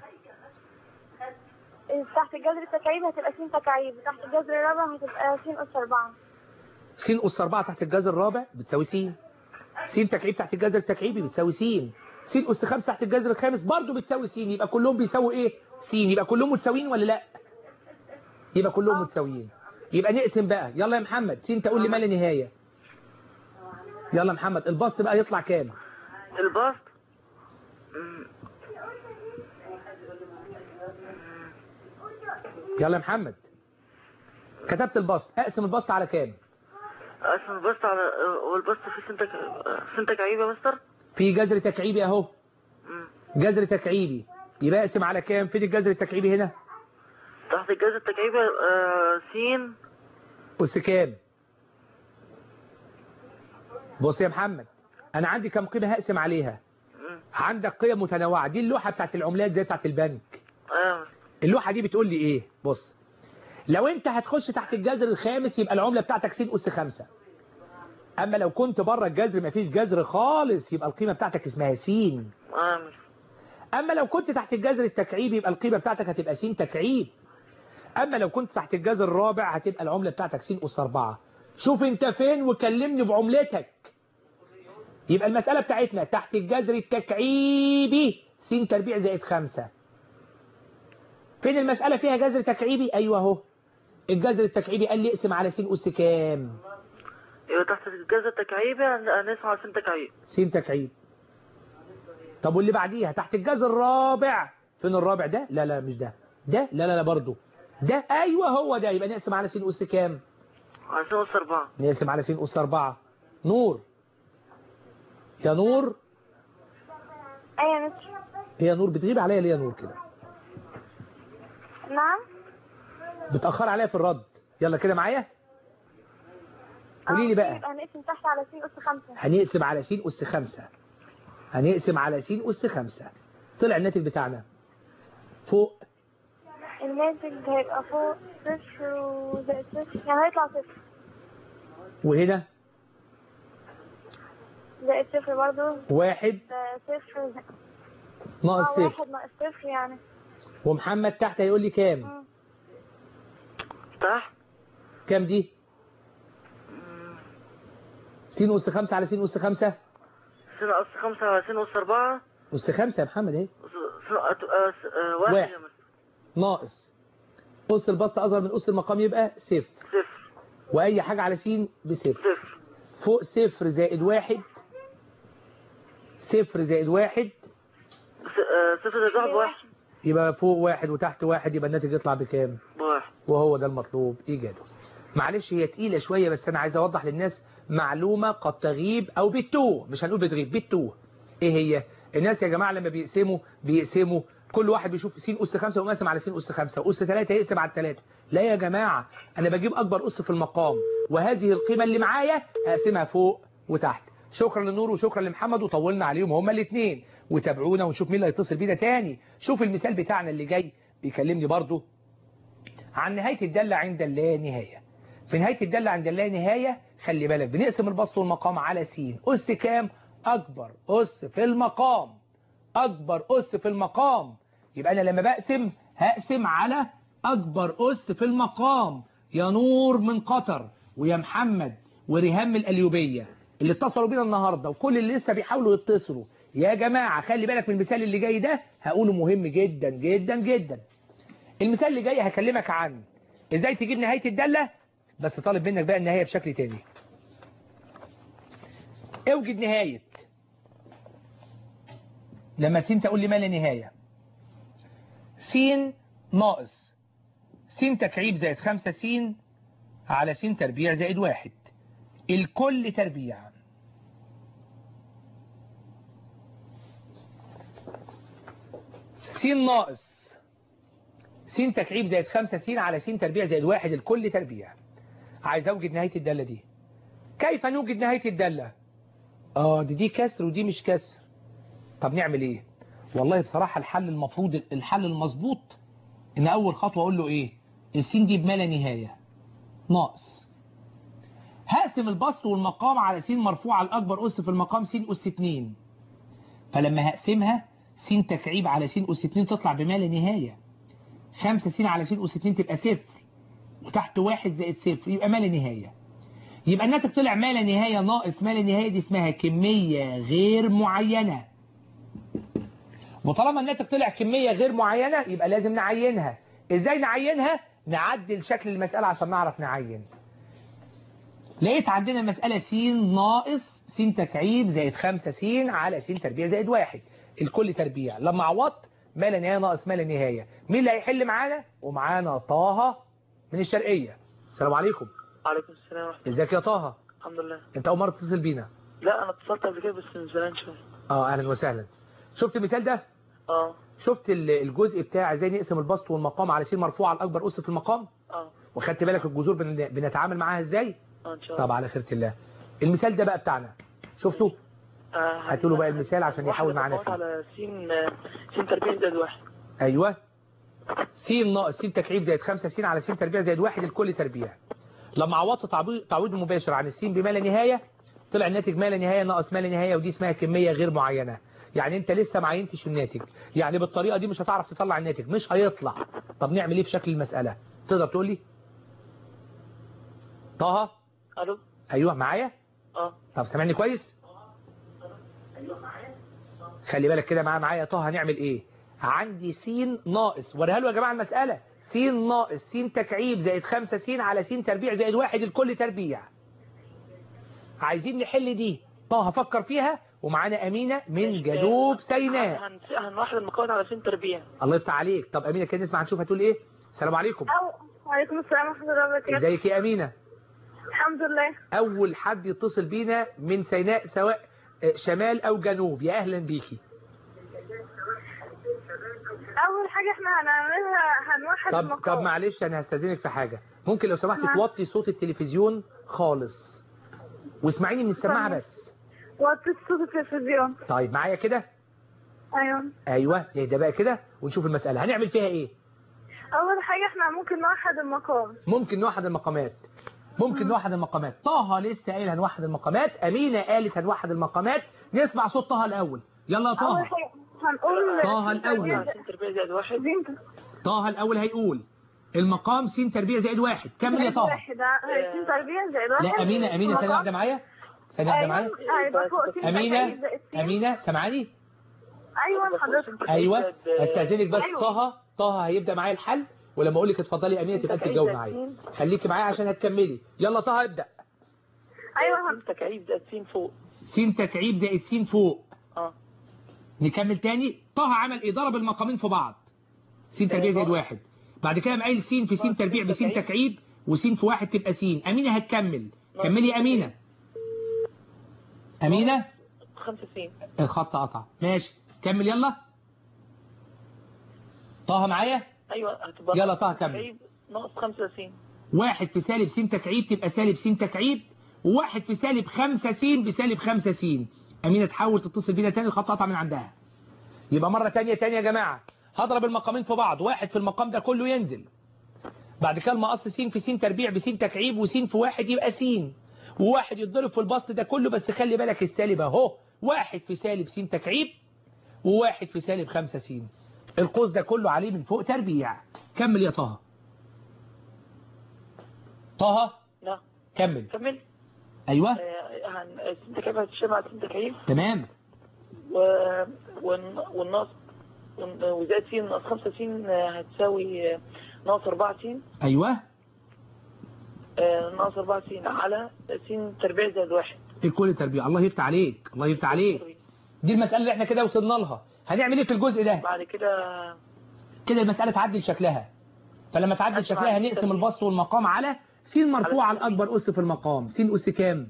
S2: تحت الجذر التكعيب هتبقى سين تكعيب تحت الجذر الرابع هتبقى سين اس أربعة
S1: س أس 4 تحت الجذر الرابع بتساوي س س تكعيب تحت الجذر التكعيبي بتساوي س س أس 5 تحت الجذر الخامس برضه بتساوي س يبقى كلهم بيساووا ايه س يبقى كلهم متساويين ولا لا يبقى كلهم متساويين يبقى نقسم بقى يلا يا محمد س تقول لي ما لا نهايه يلا يا محمد البسط بقى يطلع كام
S3: البسط مم،
S1: يلا يا محمد كتبت البسط اقسم البسط على كام
S3: اقسم البسط على والبسط في سنتك سنتك عيب يا مستر
S1: في جذر تكعيبي اهو
S3: مم.
S1: جذر تكعيبي يبقى اقسم على كام فين الجذر التكعيبي هنا
S3: تحت الجهاز التكعيبي آه، سين
S1: أس كام بص يا محمد أنا عندي كم قيمة هقسم عليها
S3: مم.
S1: عندك قيم متنوعة دي اللوحة بتاعت العملات زي بتاعت البنك
S3: ايوه
S1: اللوحة دي بتقول لي إيه بص لو أنت هتخش تحت الجذر الخامس يبقى العملة بتاعتك س أس خمسة أما لو كنت بره الجذر مفيش جذر خالص يبقى القيمة بتاعتك اسمها س
S3: اه
S1: أما لو كنت تحت الجذر التكعيب يبقى القيمة بتاعتك هتبقى س تكعيب أما لو كنت تحت الجذر الرابع هتبقى العملة بتاعتك س أس 4 شوف أنت فين وكلمني بعملتك يبقى المسألة بتاعتنا تحت الجذر التكعيبي س تربيع زائد خمسة فين المسألة فيها جذر تكعيبي أيوة اهو الجذر التكعيبي قال لي اقسم على س أس كام
S3: يبقى تحت الجزء التكعيبي هن- هنسمع سن تكعيب
S1: س تكعيب طب واللي بعديها تحت الجذر الرابع فين الرابع ده لا لا مش ده ده لا لا لا برضه ده ايوه هو ده يبقى نقسم على س أس كام
S3: على سن أس أربعة
S1: نقسم على س أس 4 نور يا نور
S2: ايوه يا مستر
S1: هي نور بتغيب عليا ليه يا نور كده
S2: نعم
S1: بتأخر عليا في الرد يلا كده معايا قولي لي بقى
S2: يبقى هنقسم تحت على س أس خمسة
S1: هنقسم على س أس 5 هنقسم على س أس 5 طلع الناتج بتاعنا فوق
S2: الناتج هيبقى فوق صفر وزائد صفر يعني هيطلع صفر
S1: وهنا
S2: زائد صفر برضه
S1: واحد
S2: ده صفر زائد-
S1: ناقص
S2: اه
S1: صفر
S2: واحد ناقص صفر يعني
S1: ومحمد تحت هيقول لي كام
S2: مم.
S3: تحت
S1: كام دي
S3: مم.
S1: س أس 5 على س أس 5
S3: سن أس خمسة على سن أس أربعة
S1: أس 5 يا محمد اهي
S3: س- سن أت- آه، س- آه، واحد
S1: واحد.
S3: يا مستر.
S1: ناقص أس البسط أصغر من أس المقام يبقى صفر
S3: صفر
S1: وأي حاجة على س بصفر
S3: صفر
S1: فوق صفر زائد واحد صفر زائد واحد
S3: س- آه، صفر زائد واحد بواحد
S1: يبقى فوق واحد وتحت واحد يبقى الناتج يطلع بكام
S3: بواحد
S1: وهو ده المطلوب إيجاده معلش هي تقيلة شوية بس أنا عايز أوضح للناس معلومة قد تغيب أو بتوه مش هنقول بتغيب بتوه إيه هي الناس يا جماعة لما بيقسموا بيقسموا كل واحد بيشوف س أس خمسة ومقسم على س أس خمسة وأس ثلاثة يقسم على الثلاثة لا يا جماعة أنا بجيب أكبر أس في المقام وهذه القيمة اللي معايا أقسمها فوق وتحت شكرا لنور وشكرا لمحمد وطولنا عليهم هما الاثنين وتابعونا ونشوف مين اللي هيتصل بينا تاني شوف المثال بتاعنا اللي جاي بيكلمني برضو عن نهاية الدالة عند اللا نهاية في نهاية الدالة عند اللا نهاية خلي بالك بنقسم البسط والمقام على س أس كام أكبر أس في المقام أكبر أس في المقام يبقى أنا لما بقسم هقسم على أكبر أس في المقام يا نور من قطر ويا محمد وريهام من القليوبية اللي اتصلوا بينا النهاردة وكل اللي لسه بيحاولوا يتصلوا يا جماعة خلي بالك من المثال اللي جاي ده هقوله مهم جدا جدا جدا المثال اللي جاي هكلمك عن ازاي تجيب نهاية الدالة بس طالب منك بقى النهاية بشكل تاني اوجد نهاية لما س تقول لي ما لا نهاية س ناقص س تكعيب زائد خمسة س على س تربيع زائد واحد الكل تربيع س ناقص س تكعيب زائد خمسة س على س تربيع زائد واحد الكل تربيع عايز اوجد نهاية الدالة دي كيف نوجد نهاية الدالة اه دي دي كسر ودي مش كسر طب نعمل ايه والله بصراحة الحل المفروض الحل المظبوط ان اول خطوة اقول له ايه السين دي بما لا نهاية ناقص هقسم البسط والمقام على س مرفوع على الاكبر اس في المقام س اس 2 فلما هقسمها س تكعيب على س اس 2 تطلع بما لا نهاية 5 س على س اس 2 تبقى صفر وتحت واحد زائد صفر يبقى ما لا نهاية يبقى الناتج طلع ما لا نهاية ناقص ما لا نهاية دي اسمها كمية غير معينة وطالما الناتج طلع كمية غير معينة يبقى لازم نعينها ازاي نعينها نعدل شكل المسألة عشان نعرف نعين لقيت عندنا المسألة س ناقص س تكعيب زائد 5 س على س تربيع زائد واحد الكل تربيع لما عوضت ما لا نهاية ناقص ما لا نهاية مين اللي هيحل معانا ومعانا طه من الشرقية السلام عليكم
S3: عليكم السلام ورحمة الله
S1: ازيك يا طه
S3: الحمد لله
S1: انت اول مرة تتصل بينا
S3: لا أنا اتصلت قبل كده بس من زمان شوية
S1: اه اهلا وسهلا شفت المثال ده
S3: اه
S1: شفت ال- الجزء بتاع ازاي نقسم البسط والمقام على س مرفوع على الاكبر اس في المقام
S3: اه
S1: وخدت بالك الجذور بن- بنتعامل معاها ازاي
S3: اه إن شاء الله
S1: طب على خيرة الله المثال ده بقى بتاعنا شفتوا
S3: آه،
S1: هاتوا له بقى المثال عشان يحاول معانا
S3: واحدة
S1: فيه.
S3: على سين سين تربيع زائد واحد
S1: ايوه س ناقص س تكعيب زائد 5 س على س تربيع زائد واحد الكل تربيع لما عوضت تعويض تعويض مباشر عن السين بما لا نهايه طلع الناتج ما لا نهايه ناقص ما لا نهايه ودي اسمها كميه غير معينه يعني انت لسه ما عينتش الناتج يعني بالطريقه دي مش هتعرف تطلع الناتج مش هيطلع طب نعمل ايه في شكل المساله تقدر تقول لي طه
S3: الو
S1: ايوه معايا
S3: اه
S1: طب سامعني كويس خلي بالك كده معايا معايا يا طه هنعمل ايه عندي س ناقص وريها له يا جماعه المساله س ناقص س تكعيب زائد 5 س على س تربيع زائد واحد الكل تربيع عايزين نحل دي طه هفكر فيها ومعانا امينه من جنوب سيناء
S4: هن- هنوحد المكون على سن تربيع
S1: الله يفتح عليك طب امينه كده نسمع نشوف هتقول ايه السلام عليكم
S2: أو وعليكم السلام ورحمة الله وبركاته
S1: ازيك يا امينه
S2: الحمد لله
S1: اول حد يتصل بينا من سيناء سواء آه، شمال او جنوب يا اهلا بيكي
S2: أول حاجة احنا هنعملها هنوحد
S1: طب
S2: المقام
S1: طب معلش انا هستاذنك في حاجه ممكن لو سمحت
S2: نعم.
S1: توطي صوت التلفزيون خالص واسمعيني من السماعه
S2: طيب.
S1: بس
S2: وطيت صوت التلفزيون
S1: طيب معايا كده
S2: أيوة
S1: ايوه اهدى بقى كده ونشوف المساله هنعمل فيها ايه
S2: أول حاجة احنا ممكن نوحد المقام
S1: ممكن نوحد المقامات ممكن نوحد المقامات طه لسه قايل هنوحد المقامات امينه قالت هنوحد المقامات نسمع صوت طه الاول يلا يا
S2: أول
S1: طه
S2: حاجة هنقول
S1: طه الأول.
S4: على سن تربيع زائد واحد
S2: زينة
S1: طه الاول هيقول المقام س تربيع زائد واحد كمل يا طه
S2: واحد هيكون تربيع زائد واحد
S1: لا امينه امينه ثانيه
S2: المقام-
S1: واحده معايا ثانيه واحده معايا
S2: أيوة هيبقى فوق سين
S1: امينه
S2: تربيع زائد سين.
S1: امينه سامعاني
S2: أيوة حضرتك
S1: ايوه
S4: زائد-
S1: استاذنك بس
S2: أيوة.
S1: طه طه هيبدأ معايا الحل ولما اقول لك اتفضلي يا امينه تبقى انت تجاوب معايا خليكي معايا عشان هتكملي يلا طه ابدأ
S2: أيوة هن-
S4: سن تكعيب زائد سين فوق
S1: س تكعيب زائد س فوق
S4: اه
S1: نكمل تاني طه عمل ايه ضرب المقامين في بعض س تربيع زائد واحد بعد كده قام قايل س في س تربيع بس تكعيب وس في واحد تبقى س امينه هتكمل كملي يا امينه امينه
S4: خمسة سين
S1: الخط قطع ماشي كمل يلا طه معايا
S4: ايوه هتبقى
S1: يلا
S4: ناقص
S1: طه كمل.
S4: تكعيب ناقص خمسة سين
S1: واحد في سالب س تكعيب تبقى سالب س تكعيب وواحد في سالب خمسة س بسالب خمسة س أمينة تحاول تتصل بينا تاني الخط قطع من عندها يبقى مرة تانية تانية يا جماعة هضرب المقامين في بعض واحد في المقام ده كله ينزل بعد كده المقص س في س تربيع بس تكعيب وس في واحد يبقى س وواحد يتضرب في البسط ده كله بس خلي بالك السالب اهو واحد في سالب س تكعيب وواحد في سالب خمسة س القوس ده كله عليه من فوق تربيع كمل يا طه طه
S4: لا
S1: كمل
S4: كمل
S1: ايوه
S4: آه، هن سن تكعيب هتشتغل مع سن تكعيب
S1: تمام
S4: و... والن- والناقص والن- وزائد سين ناقص خمسة سين آه، هتساوي آه، ناقص أربعة سين
S1: ايوه
S4: آه، ناقص أربعة سين على سين تربيع زائد واحد
S1: الكل تربيع الله يفتح عليك الله يفتح عليك دي المسألة اللي احنا كده وصلنا لها هنعمل ايه في الجزء ده
S4: بعد كده
S1: كده المسألة تعدل شكلها فلما تعدل شكلها هنقسم البسط والمقام على س مرفوع على الأكبر أس في المقام س أس كام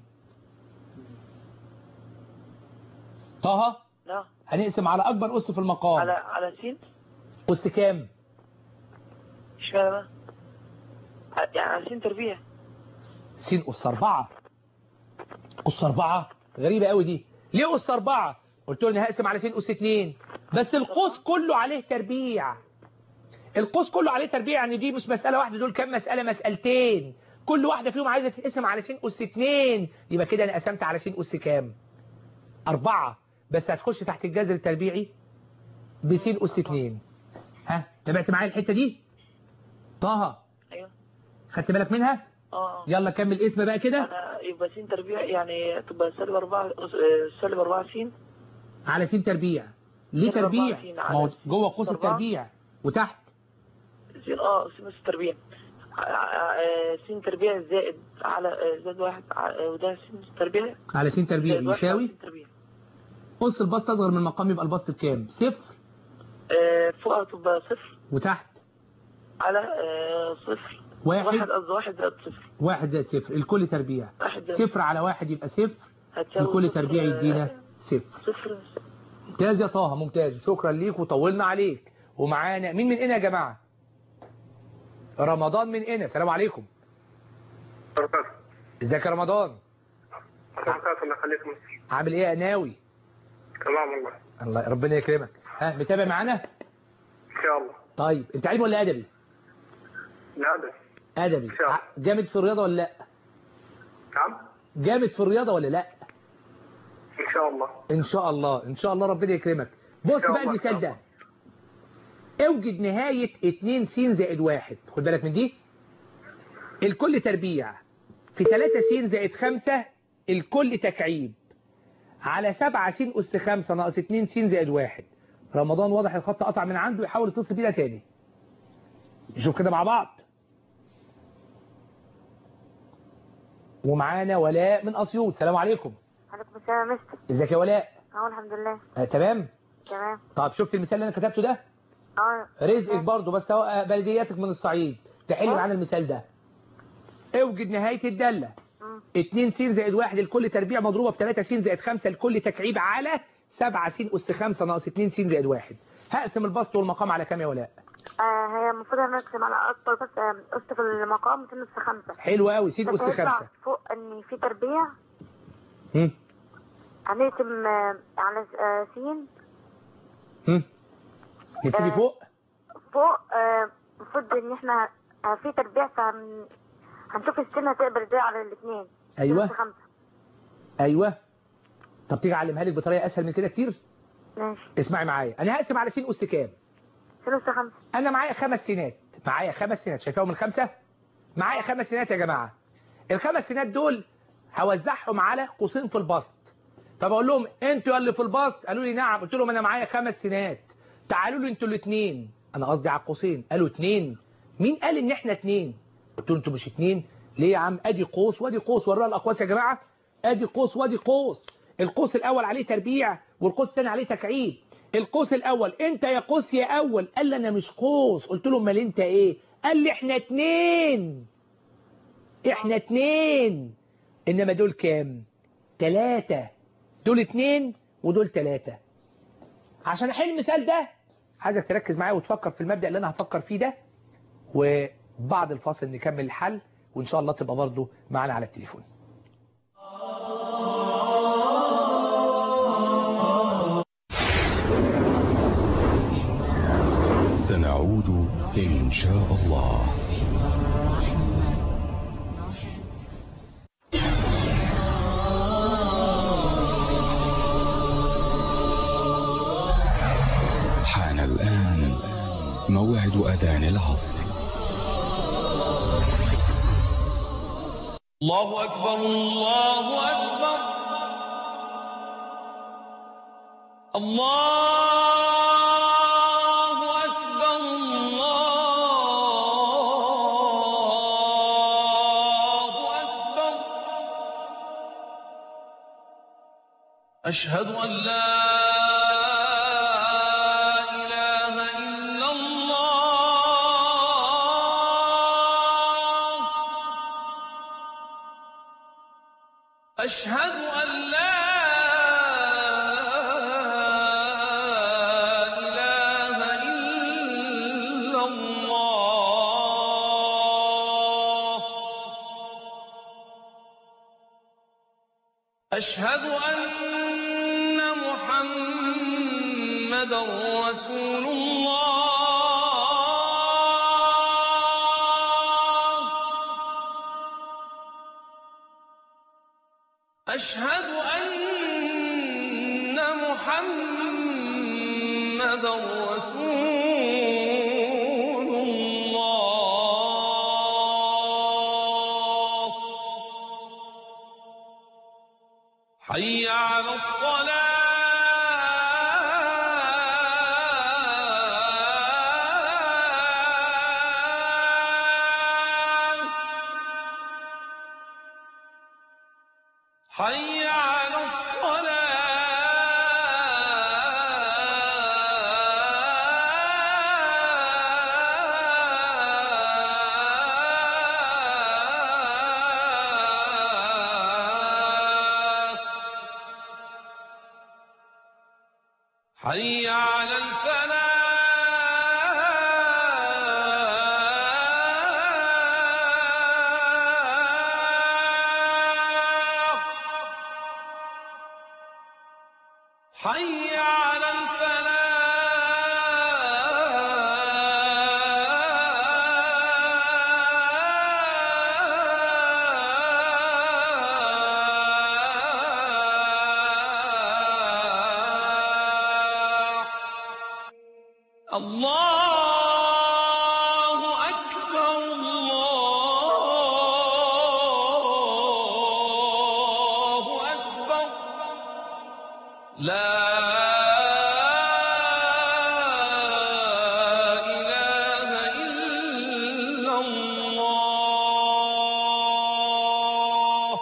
S1: طه
S4: لا
S1: هنقسم على أكبر أس في
S4: على
S1: المقام
S4: على سين
S1: أس كام
S4: اشمعنى بقى؟ ع- يعني على سين تربيع
S1: س أس أربعة أس أربعة غريبة قوي دي ليه أس أربعة قلت له أنا هقسم على س أس اتنين بس القوس كله عليه تربيع القوس كله عليه تربيع يعني دي مش مسألة واحدة دول كام مسألة مسألتين كل واحدة فيهم عايزة تتقسم على س أس اتنين يبقى كده أنا قسمت على س أس كام أربعة بس هتخش تحت الجذر التربيعي بس أس اتنين ها تابعت معايا الحتة دي طه
S4: ايوه
S1: خدت بالك منها
S4: اه
S1: يلا كمل اسم بقى كده
S4: انا يبقى سين تربيع يعني تبقى سالب أربعة آه، سالب أربعة سين
S1: على سين تربيع ليه
S4: سالب أربعة
S1: تربيع
S4: سين
S1: ما
S4: على
S1: هو جوه قوس
S4: أربعة.
S1: التربيع وتحت
S4: سين اه سين نص تربيع ع- ع- آه، سين تربيع زائد على آه، زائد واحد ع- آه، وده سين تربيع
S1: على سين تربيع
S4: زائد واحد على
S1: يساوي
S4: سين تربيع
S1: قوس البسط اصغر من المقام يبقى البسط بكام صفر
S4: آه، فوقها تبقى صفر
S1: وتحت
S4: على آه، صفر
S1: واحد
S4: واحد قصدي واحد زائد صفر
S1: واحد زائد صفر الكل تربيع
S4: واحد زائد
S1: صفر على واحد يبقى صفر
S4: هتساوي
S1: الكل
S4: صفر،
S1: تربيع
S4: آه،
S1: يدينا صفر
S4: صفر
S1: ممتاز يا طه ممتاز شكرا ليك وطولنا عليك ومعانا مين من هنا يا جماعة رمضان من هنا السلام عليكم ازيك يا رمضان
S5: بركاته الله يخليك مصر
S1: عامل ايه يا ناوي
S5: تمام والله
S1: الله ربنا يكرمك ها متابع معانا
S5: ان شاء الله
S1: طيب انت علمي ولا ادبي
S5: لا بس
S1: ادبي
S5: إن شاء الله.
S1: ع- جامد في الرياضه ولا لا
S5: نعم
S1: جامد في الرياضه ولا لا
S5: ان شاء الله
S1: ان شاء الله ان شاء الله ربنا يكرمك بص
S5: شاء
S1: بقى
S5: الله،
S1: المثال
S5: إن شاء
S1: ده اوجد نهاية 2 س زائد 1 خد بالك من دي الكل تربيع في 3 س زائد 5 الكل تكعيب على 7 س أس 5 ناقص 2 س زائد 1 رمضان واضح الخط قطع من عنده يحاول يتصل بينا تاني نشوف كده مع بعض ومعانا ولاء من أسيوط السلام عليكم
S2: عليكم السلام يا مستر
S1: ازيك يا ولاء
S2: اه الحمد لله
S1: آه تمام
S2: تمام
S1: طب شفت المثال اللي انا كتبته ده
S2: اه
S1: رزقك برضه بس هو آه، بلدياتك من الصعيد تحل معانا المثال ده اوجد نهاية الدالة
S2: مم.
S1: 2 س زائد 1 لكل تربيع مضروبة في 3 س زائد 5 لكل تكعيب على 7 س أس 5 ناقص 2 س زائد 1 هقسم البسط والمقام على كام يا ولاء
S2: آه هي المفروض هنقسم على اكبر بس آه، قسط في المقام 2 نص 5
S1: حلو قوي س
S2: بس
S1: أس
S2: هيطلع
S1: 5
S2: فوق ان في تربيع
S1: هم
S2: هنقسم آه، على آه، س
S1: هم نبتدي
S2: آه.
S1: فوق
S2: فوق آه، المفروض ان احنا آه، في تربيع فهن هنشوف السن هتقبل ازاي على الاثنين
S1: أيوة.
S2: نص خمسة
S1: ايوه طب تيجي اعلمها لك بطريقة اسهل من كده كتير
S2: ماشي
S1: اسمعي معايا انا هقسم على س أس كام
S2: في نص خمسة
S1: انا معايا خمس سنات معايا خمس سنات شايفاهم الخمسة معايا خمس سنات يا جماعة الخمس سنات دول هوزعهم على قوسين في البسط فبقول لهم انتوا اللي في البسط قالوا لي نعم قلت لهم انا معايا خمس سنات تعالوا لي انتوا الاثنين انا قصدي على القوسين قالوا اثنين مين قال ان احنا اثنين قلت لهم انتوا مش اثنين ليه يا عم ادي قوس وادي قوس وراها الاقواس يا جماعة ادي قوس وادي قوس القوس الاول عليه تربيع والقوس الثاني عليه تكعيب القوس الاول انت يا قوس يا اول قال لي انا مش قوس قلت له امال انت ايه قال لي احنا اتنين احنا اتنين انما دول كام تلاتة دول اتنين ودول تلاتة عشان احل المثال ده عايزك تركز معايا وتفكر في المبدأ اللي انا هفكر فيه ده وبعد الفاصل نكمل الحل وان شاء الله تبقى برضو معانا على التليفون
S6: سنعود إن شاء الله حان الآن موعد أذان العصر
S7: الله أكبر الله أكبر الله أكبر الله أكبر أشهد أن لا إله إلا الله أشهد أن لا إله إلا الله أشهد أن محمدا رسول الله أشهد أن محمدا رسول الله حي على الصلاة حي على الصلاة حي على الفلاح حي على الفلاح الله أكبر الله أكبر لا إله إلا الله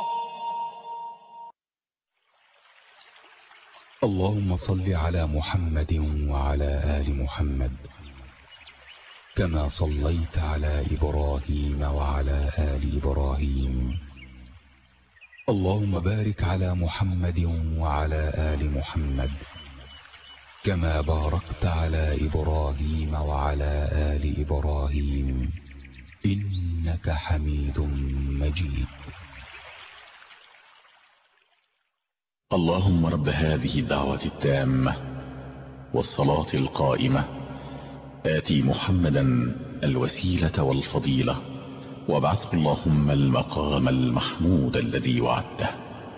S6: اللهم صل على محمد وعلى آل محمد كما صليت على إبراهيم وعلى آل إبراهيم اللهم بارك على محمد وعلى آل محمد كما باركت على إبراهيم وعلى آل إبراهيم إنك حميد مجيد
S8: اللهم رب هذه الدعوة التامة والصلاة القائمة آتي محمدا الوسيلة والفضيلة وابعثه اللهم المقام المحمود الذي وعدته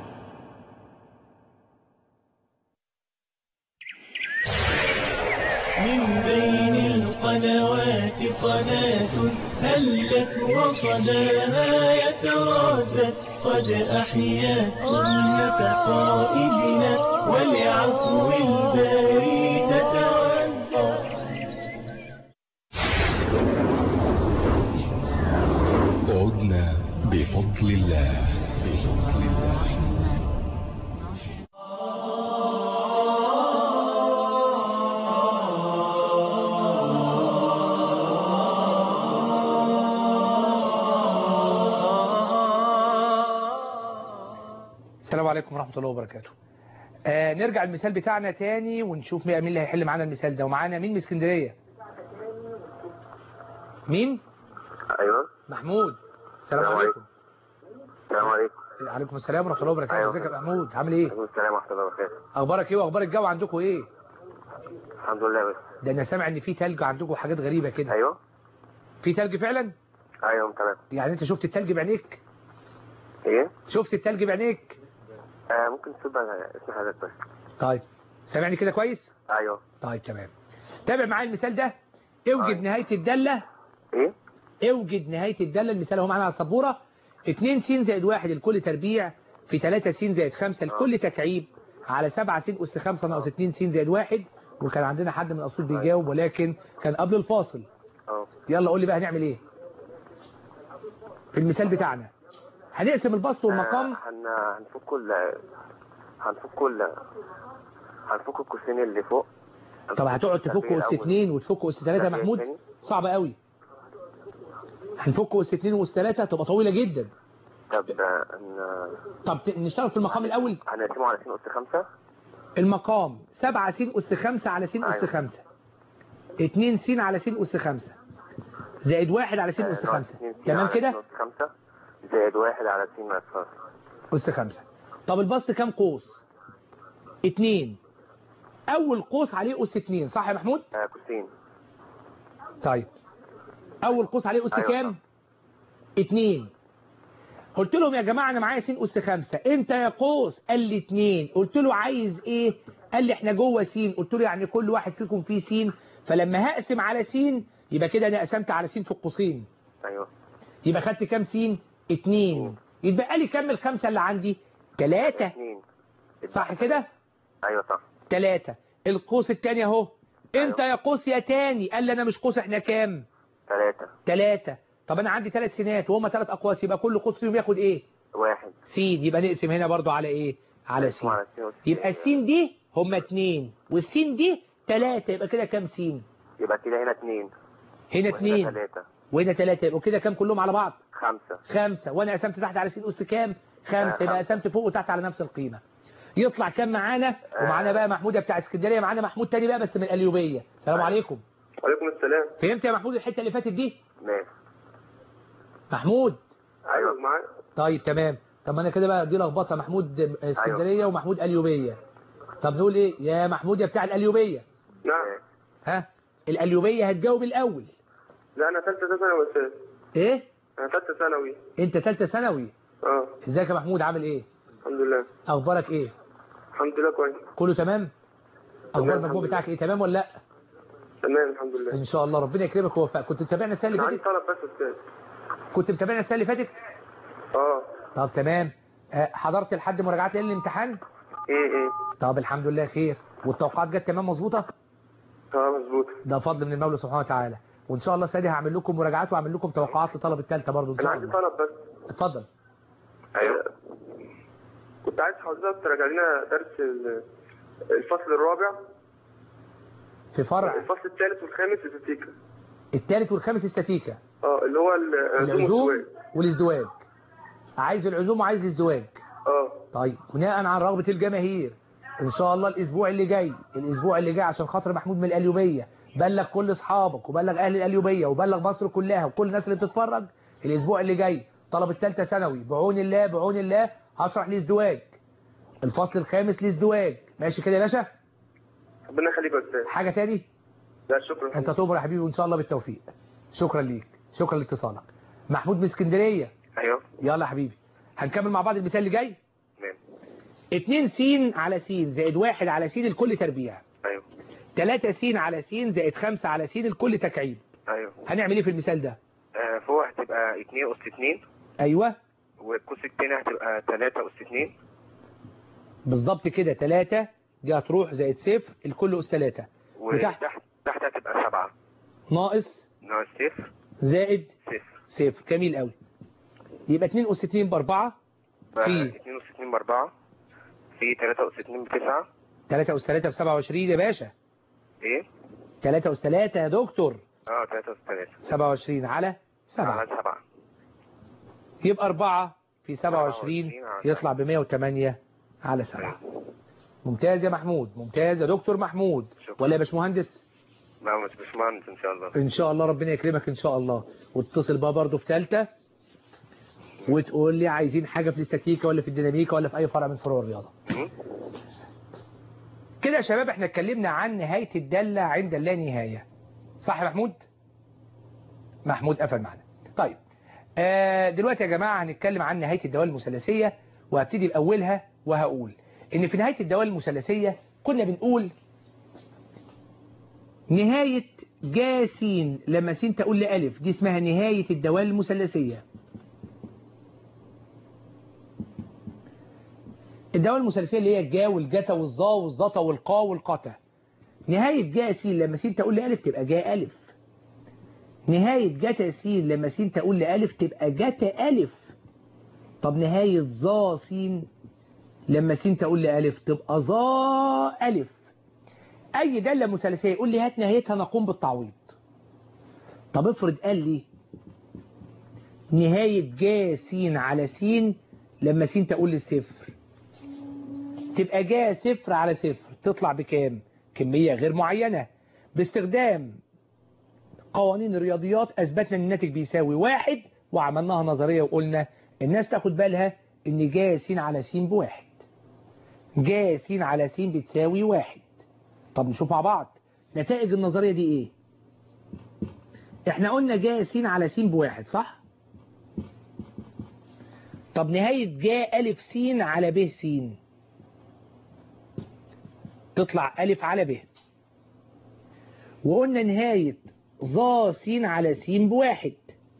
S9: من بين القنوات قناة هلت وصداها يتردد قد أحيا سنة قائدنا ولعفو الباري تتودد
S6: عدنا بفضل الله بفضل الله
S1: السلام عليكم ورحمة الله وبركاته آه نرجع المثال بتاعنا تاني ونشوف مين مين اللي هيحل معانا المثال ده ومعانا مين من اسكندرية مين
S5: ايوه
S1: محمود السلام
S5: السلام
S1: عليكم
S5: السلام عليكم
S1: عليكم السلام ورحمة الله وبركاته
S5: أيوة.
S1: ازيك يا محمود عامل ايه
S5: وعليكم السلام ورحمه الله وبركاته
S1: اخبارك ايه واخبار الجو عندكم ايه
S5: الحمد لله بس
S1: ده انا سامع ان في تلج عندكم حاجات غريبة كده
S5: ايوه
S1: في تلج فعلا
S5: ايوه تمام
S1: يعني انت شفت التلج بعينيك
S5: ايه
S1: شفت التلج بعينيك
S5: آه ممكن تسيب اسم حضرتك بس
S1: طيب سامعني كده كويس
S5: ايوه
S1: طيب تمام تابع معايا المثال ده اوجد
S5: طيب.
S1: نهاية الدالة
S5: ايه
S1: اوجد نهاية الدالة المثال اهو معانا على السبورة 2 س زائد 1 الكل تربيع في 3 س زائد 5 الكل تكعيب على 7 س أس 5 ناقص 2 س زائد 1 وكان عندنا حد من الأصول بيجاوب ولكن كان قبل الفاصل
S5: اه
S1: يلا قول لي بقى هنعمل ايه في المثال بتاعنا هنقسم البسط والمقام
S5: آه، هن هنفك ال هنفك ال هنفك القوسين اللي فوق
S1: طب هتقعد تفك
S5: التربيع
S1: أس
S5: الأول.
S1: 2 وتفك أس 3 يا
S5: التربيع
S1: محمود
S5: التاني.
S1: صعب قوي هنفك أس 2 وأس 3 تبقى طويلة جدا
S5: طب آه، هن-
S1: طب ت- نشتغل في المقام الأول
S5: هنقسمه على سين أس خمسة
S1: المقام 7 س أس 5 على س أس
S5: أيوة.
S1: 5 2 س على س أس 5 زائد 1 على س
S5: آه،
S1: أس
S5: ناقص
S1: 5
S5: اتنين سين
S1: تمام
S5: على
S1: كده
S5: سين أس خمسة زائد واحد على سين ناقص خمسة
S1: أس 5 طب البسط كام قوس 2 أول قوس عليه أس 2 صح يا محمود
S5: آه قوسين
S1: طيب أول قوس عليه أس
S5: أيوة
S1: كام 2 قلت لهم يا جماعة أنا معايا س أس 5 أنت يا قوس قال لي 2 قلت له عايز إيه قال لي إحنا جوه س قلت له يعني كل واحد فيكم فيه س فلما هقسم على س يبقى كده أنا قسمت على س في القوسين
S5: ايوه
S1: يبقى خدت كام س 2 يتبقى لي كام الخمسة اللي عندي 3
S5: اتنين
S1: صح كده
S5: ايوه صح
S1: 3 القوس الثاني اهو انت
S5: أيوة.
S1: يا قوس يا تاني قال لي انا مش قوس احنا كام
S5: ثلاثة
S1: ثلاثة طب انا عندي ثلاث سينات وهم ثلاث اقواس يبقى كل قوس فيهم ياخد ايه
S5: واحد
S1: سين يبقى نقسم هنا برضو على ايه على
S5: نقسمه
S1: سين
S5: على سين أس
S1: يبقى السين دي هم اتنين والسين دي ثلاثة يبقى كده كام سين
S5: يبقى كده هنا اتنين
S1: هنا
S5: وهنا
S1: اتنين
S5: ثلاثة
S1: وهنا ثلاثة يبقوا كده كام كلهم على بعض
S5: خمسة
S1: خمسة وانا قسمت تحت على سين اس كام خمسة
S5: آه،
S1: يبقى
S5: خمسة.
S1: قسمت فوق وتحت على نفس القيمة يطلع كام معانا
S5: آه.
S1: ومعانا بقى محمود بتاع اسكندريه معانا محمود تاني بقى بس من القليوبيه السلام
S5: آه.
S1: عليكم
S5: وعليكم السلام
S1: فهمت يا محمود الحته اللي فاتت دي
S5: ماشي
S1: محمود
S5: ايوه معاك
S1: طيب تمام طب ما انا كده بقى دي لخبطه محمود اسكندريه ومحمود قليوبيه طب نقول ايه يا محمود يا بتاع القليوبيه
S5: نعم
S1: ها القليوبيه هتجاوب الاول
S5: لا انا ثالثة ثانوي يا استاذ
S1: ايه
S5: انا ثالثة ثانوي
S1: انت ثالثه ثانوي
S5: اه
S1: ازيك يا محمود عامل ايه
S5: الحمد لله
S1: اخبارك ايه
S5: الحمد لله كويس
S1: كله تمام اخبار
S5: الحمد
S1: المجموع
S5: لله.
S1: بتاعك ايه تمام ولا لا
S5: تمام الحمد لله
S1: ان شاء الله ربنا يكرمك ويوفقك كنت متابعنا السنه
S5: انا
S1: اللي
S5: عندي
S1: فاتت
S5: طلب بس يا استاذ
S1: كنت متابعنا السنه اللي فاتت
S5: اه
S1: طب تمام آه، حضرت لحد مراجعات ليله الامتحان
S5: امم
S1: طب الحمد لله خير والتوقعات جت تمام مظبوطه
S5: اه مظبوط
S1: ده فضل من المولى سبحانه وتعالى وان شاء الله السنه دي هعمل لكم مراجعات واعمل لكم توقعات لطلب الثالثه برضه ان
S5: انا
S1: شاء
S5: عندي
S1: الله
S5: طلب بس
S1: اتفضل
S5: ايوه كنت عايز حضرتك تراجع لنا درس ال- الفصل الرابع
S1: في فرع
S5: الفصل الثالث والخامس استاتيكا
S1: الثالث والخامس استاتيكا
S5: اه اللي هو العزوم
S1: العزوم
S5: والسؤال
S1: والازدواج عايز العزوم وعايز الازدواج
S5: اه
S1: طيب بناء عن رغبة الجماهير ان شاء الله الاسبوع اللي جاي الاسبوع اللي جاي عشان خاطر محمود من القليوبية بلغ كل اصحابك وبلغ اهل القليوبية وبلغ مصر كلها وكل الناس اللي بتتفرج الاسبوع اللي جاي طلب الثالثه ثانوي بعون الله بعون الله هشرح الازدواج الفصل الخامس الازدواج ماشي كده يا باشا
S5: ربنا يخليك يا استاذ
S1: حاجة تاني
S5: لا شكرا
S1: انت تؤمر يا حبيبي وان شاء الله بالتوفيق شكرا ليك شكرا لاتصالك محمود من اسكندرية
S5: ايوه
S1: يلا يا حبيبي هنكمل مع بعض المثال اللي جاي
S5: تمام
S1: 2 س على س زائد 1 على س الكل تربيع
S5: ايوه
S1: 3 س على س زائد 5 على س الكل تكعيب
S5: ايوه
S1: هنعمل ايه في المثال ده
S5: آه فوق هتبقى 2 اس 2
S1: ايوه
S5: والكوس التاني هتبقى 3 اس 2
S1: بالظبط كده 3 دي هتروح زائد صفر الكل اس 3 وتحت
S5: وتحت تحت هتبقى 7
S1: ناقص
S5: ناقص صفر
S1: زائد
S5: صفر
S1: صفر جميل قوي يبقى 2 اس 2 ب 4
S5: بقى
S1: في
S5: 2 اس 2 ب 4 في 3 اس 2 ب 9
S1: 3 اس 3 ب 27 يا باشا
S5: ايه
S1: 3 اس 3 يا دكتور
S5: اه 3 اس 3
S1: 27 على 7
S5: على 7
S1: يبقى 4 في 27
S5: 27 على
S1: يطلع ب 108 على 7 ممتاز يا محمود ممتاز يا دكتور محمود
S5: شكرا.
S1: ولا يا باشمهندس
S5: لا مش باشمهندس ان شاء الله
S1: ان شاء الله ربنا يكرمك ان شاء الله وتتصل بقى برضه في ثالثه وتقول لي عايزين حاجه في الاستاتيكا ولا في الديناميكا ولا في اي فرع من فروع الرياضه
S5: مم.
S1: كده يا شباب احنا اتكلمنا عن نهايه الداله عند اللا نهايه صح يا محمود محمود قفل معنا طيب آه دلوقتي يا جماعه هنتكلم عن نهايه الدوال المثلثيه وهبتدي باولها وهقول ان في نهايه الدوال المثلثيه كنا بنقول نهاية جا س لما س تقول لألف دي اسمها نهاية الدوال المثلثية الدوال المثلثية اللي هي الجا والجتا والظا والظتا والقا والقتا نهاية جا س لما س تقول لألف تبقى جا ألف نهاية جتا س لما س تقول لألف تبقى جتا ألف طب نهاية ظا س لما س تقول لألف تبقى ظا ألف أي دالة مثلثية يقول لي هات نهايتها نقوم بالتعويض طب افرض قال لي نهاية جا س على س لما س تقول لي صفر تبقى جا صفر على صفر تطلع بكام كمية غير معينة باستخدام قوانين الرياضيات أثبتنا أن الناتج بيساوي واحد وعملناها نظرية وقلنا الناس تاخد بالها أن جا س على س بواحد جا س على س بتساوي واحد طب نشوف مع بعض نتائج النظرية دي ايه احنا قلنا جا س على س بواحد صح طب نهاية جا ألف س على ب س تطلع ألف على ب وقلنا نهاية ظا س على س بواحد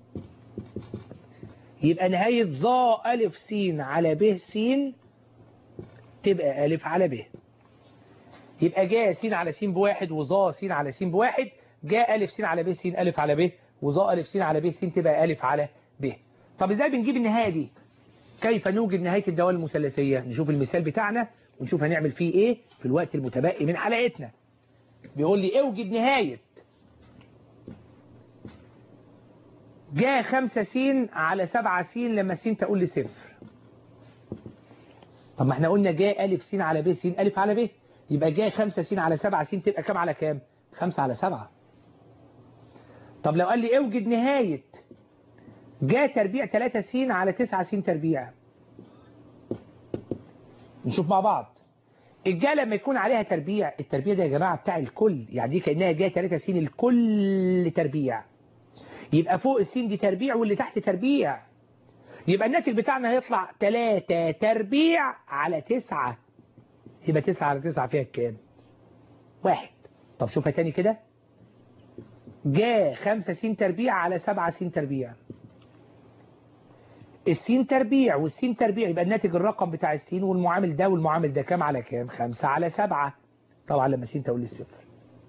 S1: يبقى نهاية ظا ألف س على ب س تبقى ألف على ب يبقى جاء س على س بواحد وظا س على س بواحد جاء ألف س على ب س ألف على ب وظا ألف س على ب س تبقى ألف على ب طب ازاي بنجيب النهاية دي كيف نوجد نهاية الدوال المثلثية نشوف المثال بتاعنا ونشوف هنعمل فيه ايه في الوقت المتبقي من حلقتنا بيقول لي اوجد نهاية جاء خمسة س على سبعة س لما س تقول لي صفر طب ما احنا قلنا جاء ألف س على ب س ألف على ب يبقى جاء 5 س على 7 س تبقى كام على كام 5 على 7 طب لو قال لي اوجد نهاية جاء تربيع 3 س على 9 س تربيع نشوف مع بعض الجاء لما يكون عليها تربيع التربيع ده يا جماعة بتاع الكل يعني دي كأنها جاء 3 س الكل تربيع يبقى فوق السين دي تربيع واللي تحت تربيع يبقى الناتج بتاعنا هيطلع 3 تربيع على 9 يبقى 9 على 9 فيها كام واحد طب شوفها تاني كده جاء 5 س تربيع على 7 س تربيع السين تربيع والسين تربيع يبقى الناتج الرقم بتاع السين والمعامل ده والمعامل ده كام على كام خمسة على سبعة طبعا لما سين تقول لي الصفر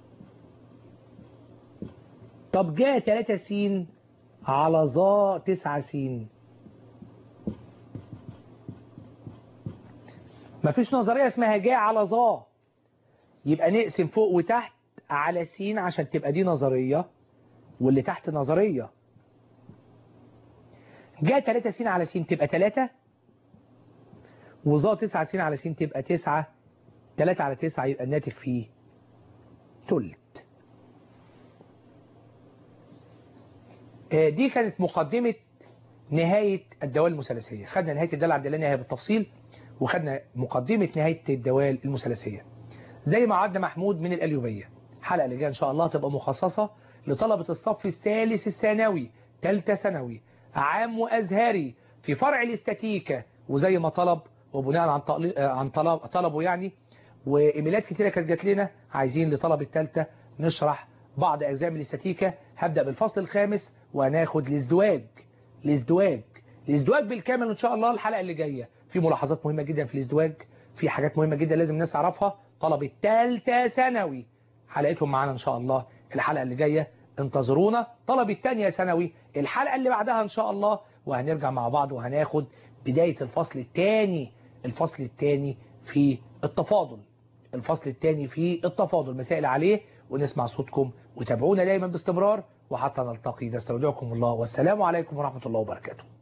S1: طب جاء 3 س على ظا 9 س مفيش نظرية اسمها جاء على ظا يبقى نقسم فوق وتحت على س عشان تبقى دي نظرية واللي تحت نظرية جاء 3 س على س تبقى 3 وظا 9 س على س تبقى 9 3 على 9 يبقى الناتج فيه تلت دي كانت مقدمة نهاية الدوال المثلثية خدنا نهاية الدالة على الدالة نهاية بالتفصيل وخدنا مقدمة نهاية الدوال المثلثية زي ما عدنا محمود من الأليوبية الحلقة اللي جايه إن شاء الله تبقى مخصصة لطلبة الصف الثالث الثانوي ثالثه ثانوي عام وأزهري في فرع الاستاتيكا وزي ما طلب وبناء عن طلب عن طلب طلبه يعني وإيميلات كتيرة كانت جات لنا عايزين لطلبة الثالثه نشرح بعض أجزاء من الاستاتيكا هبدأ بالفصل الخامس وهناخد الازدواج الازدواج الازدواج بالكامل ان شاء الله الحلقة اللي جاية في ملاحظات مهمة جدا في الازدواج في حاجات مهمة جدا لازم الناس تعرفها طلب الثالثه ثانوي حلقتهم معانا ان شاء الله الحلقة اللي جاية انتظرونا طلب الثانيه ثانوي الحلقة اللي بعدها ان شاء الله وهنرجع مع بعض وهناخد بداية الفصل الثاني الفصل الثاني في التفاضل الفصل الثاني في التفاضل مسائل عليه ونسمع صوتكم وتابعونا دايما باستمرار وحتى نلتقي نستودعكم الله والسلام عليكم ورحمة الله وبركاته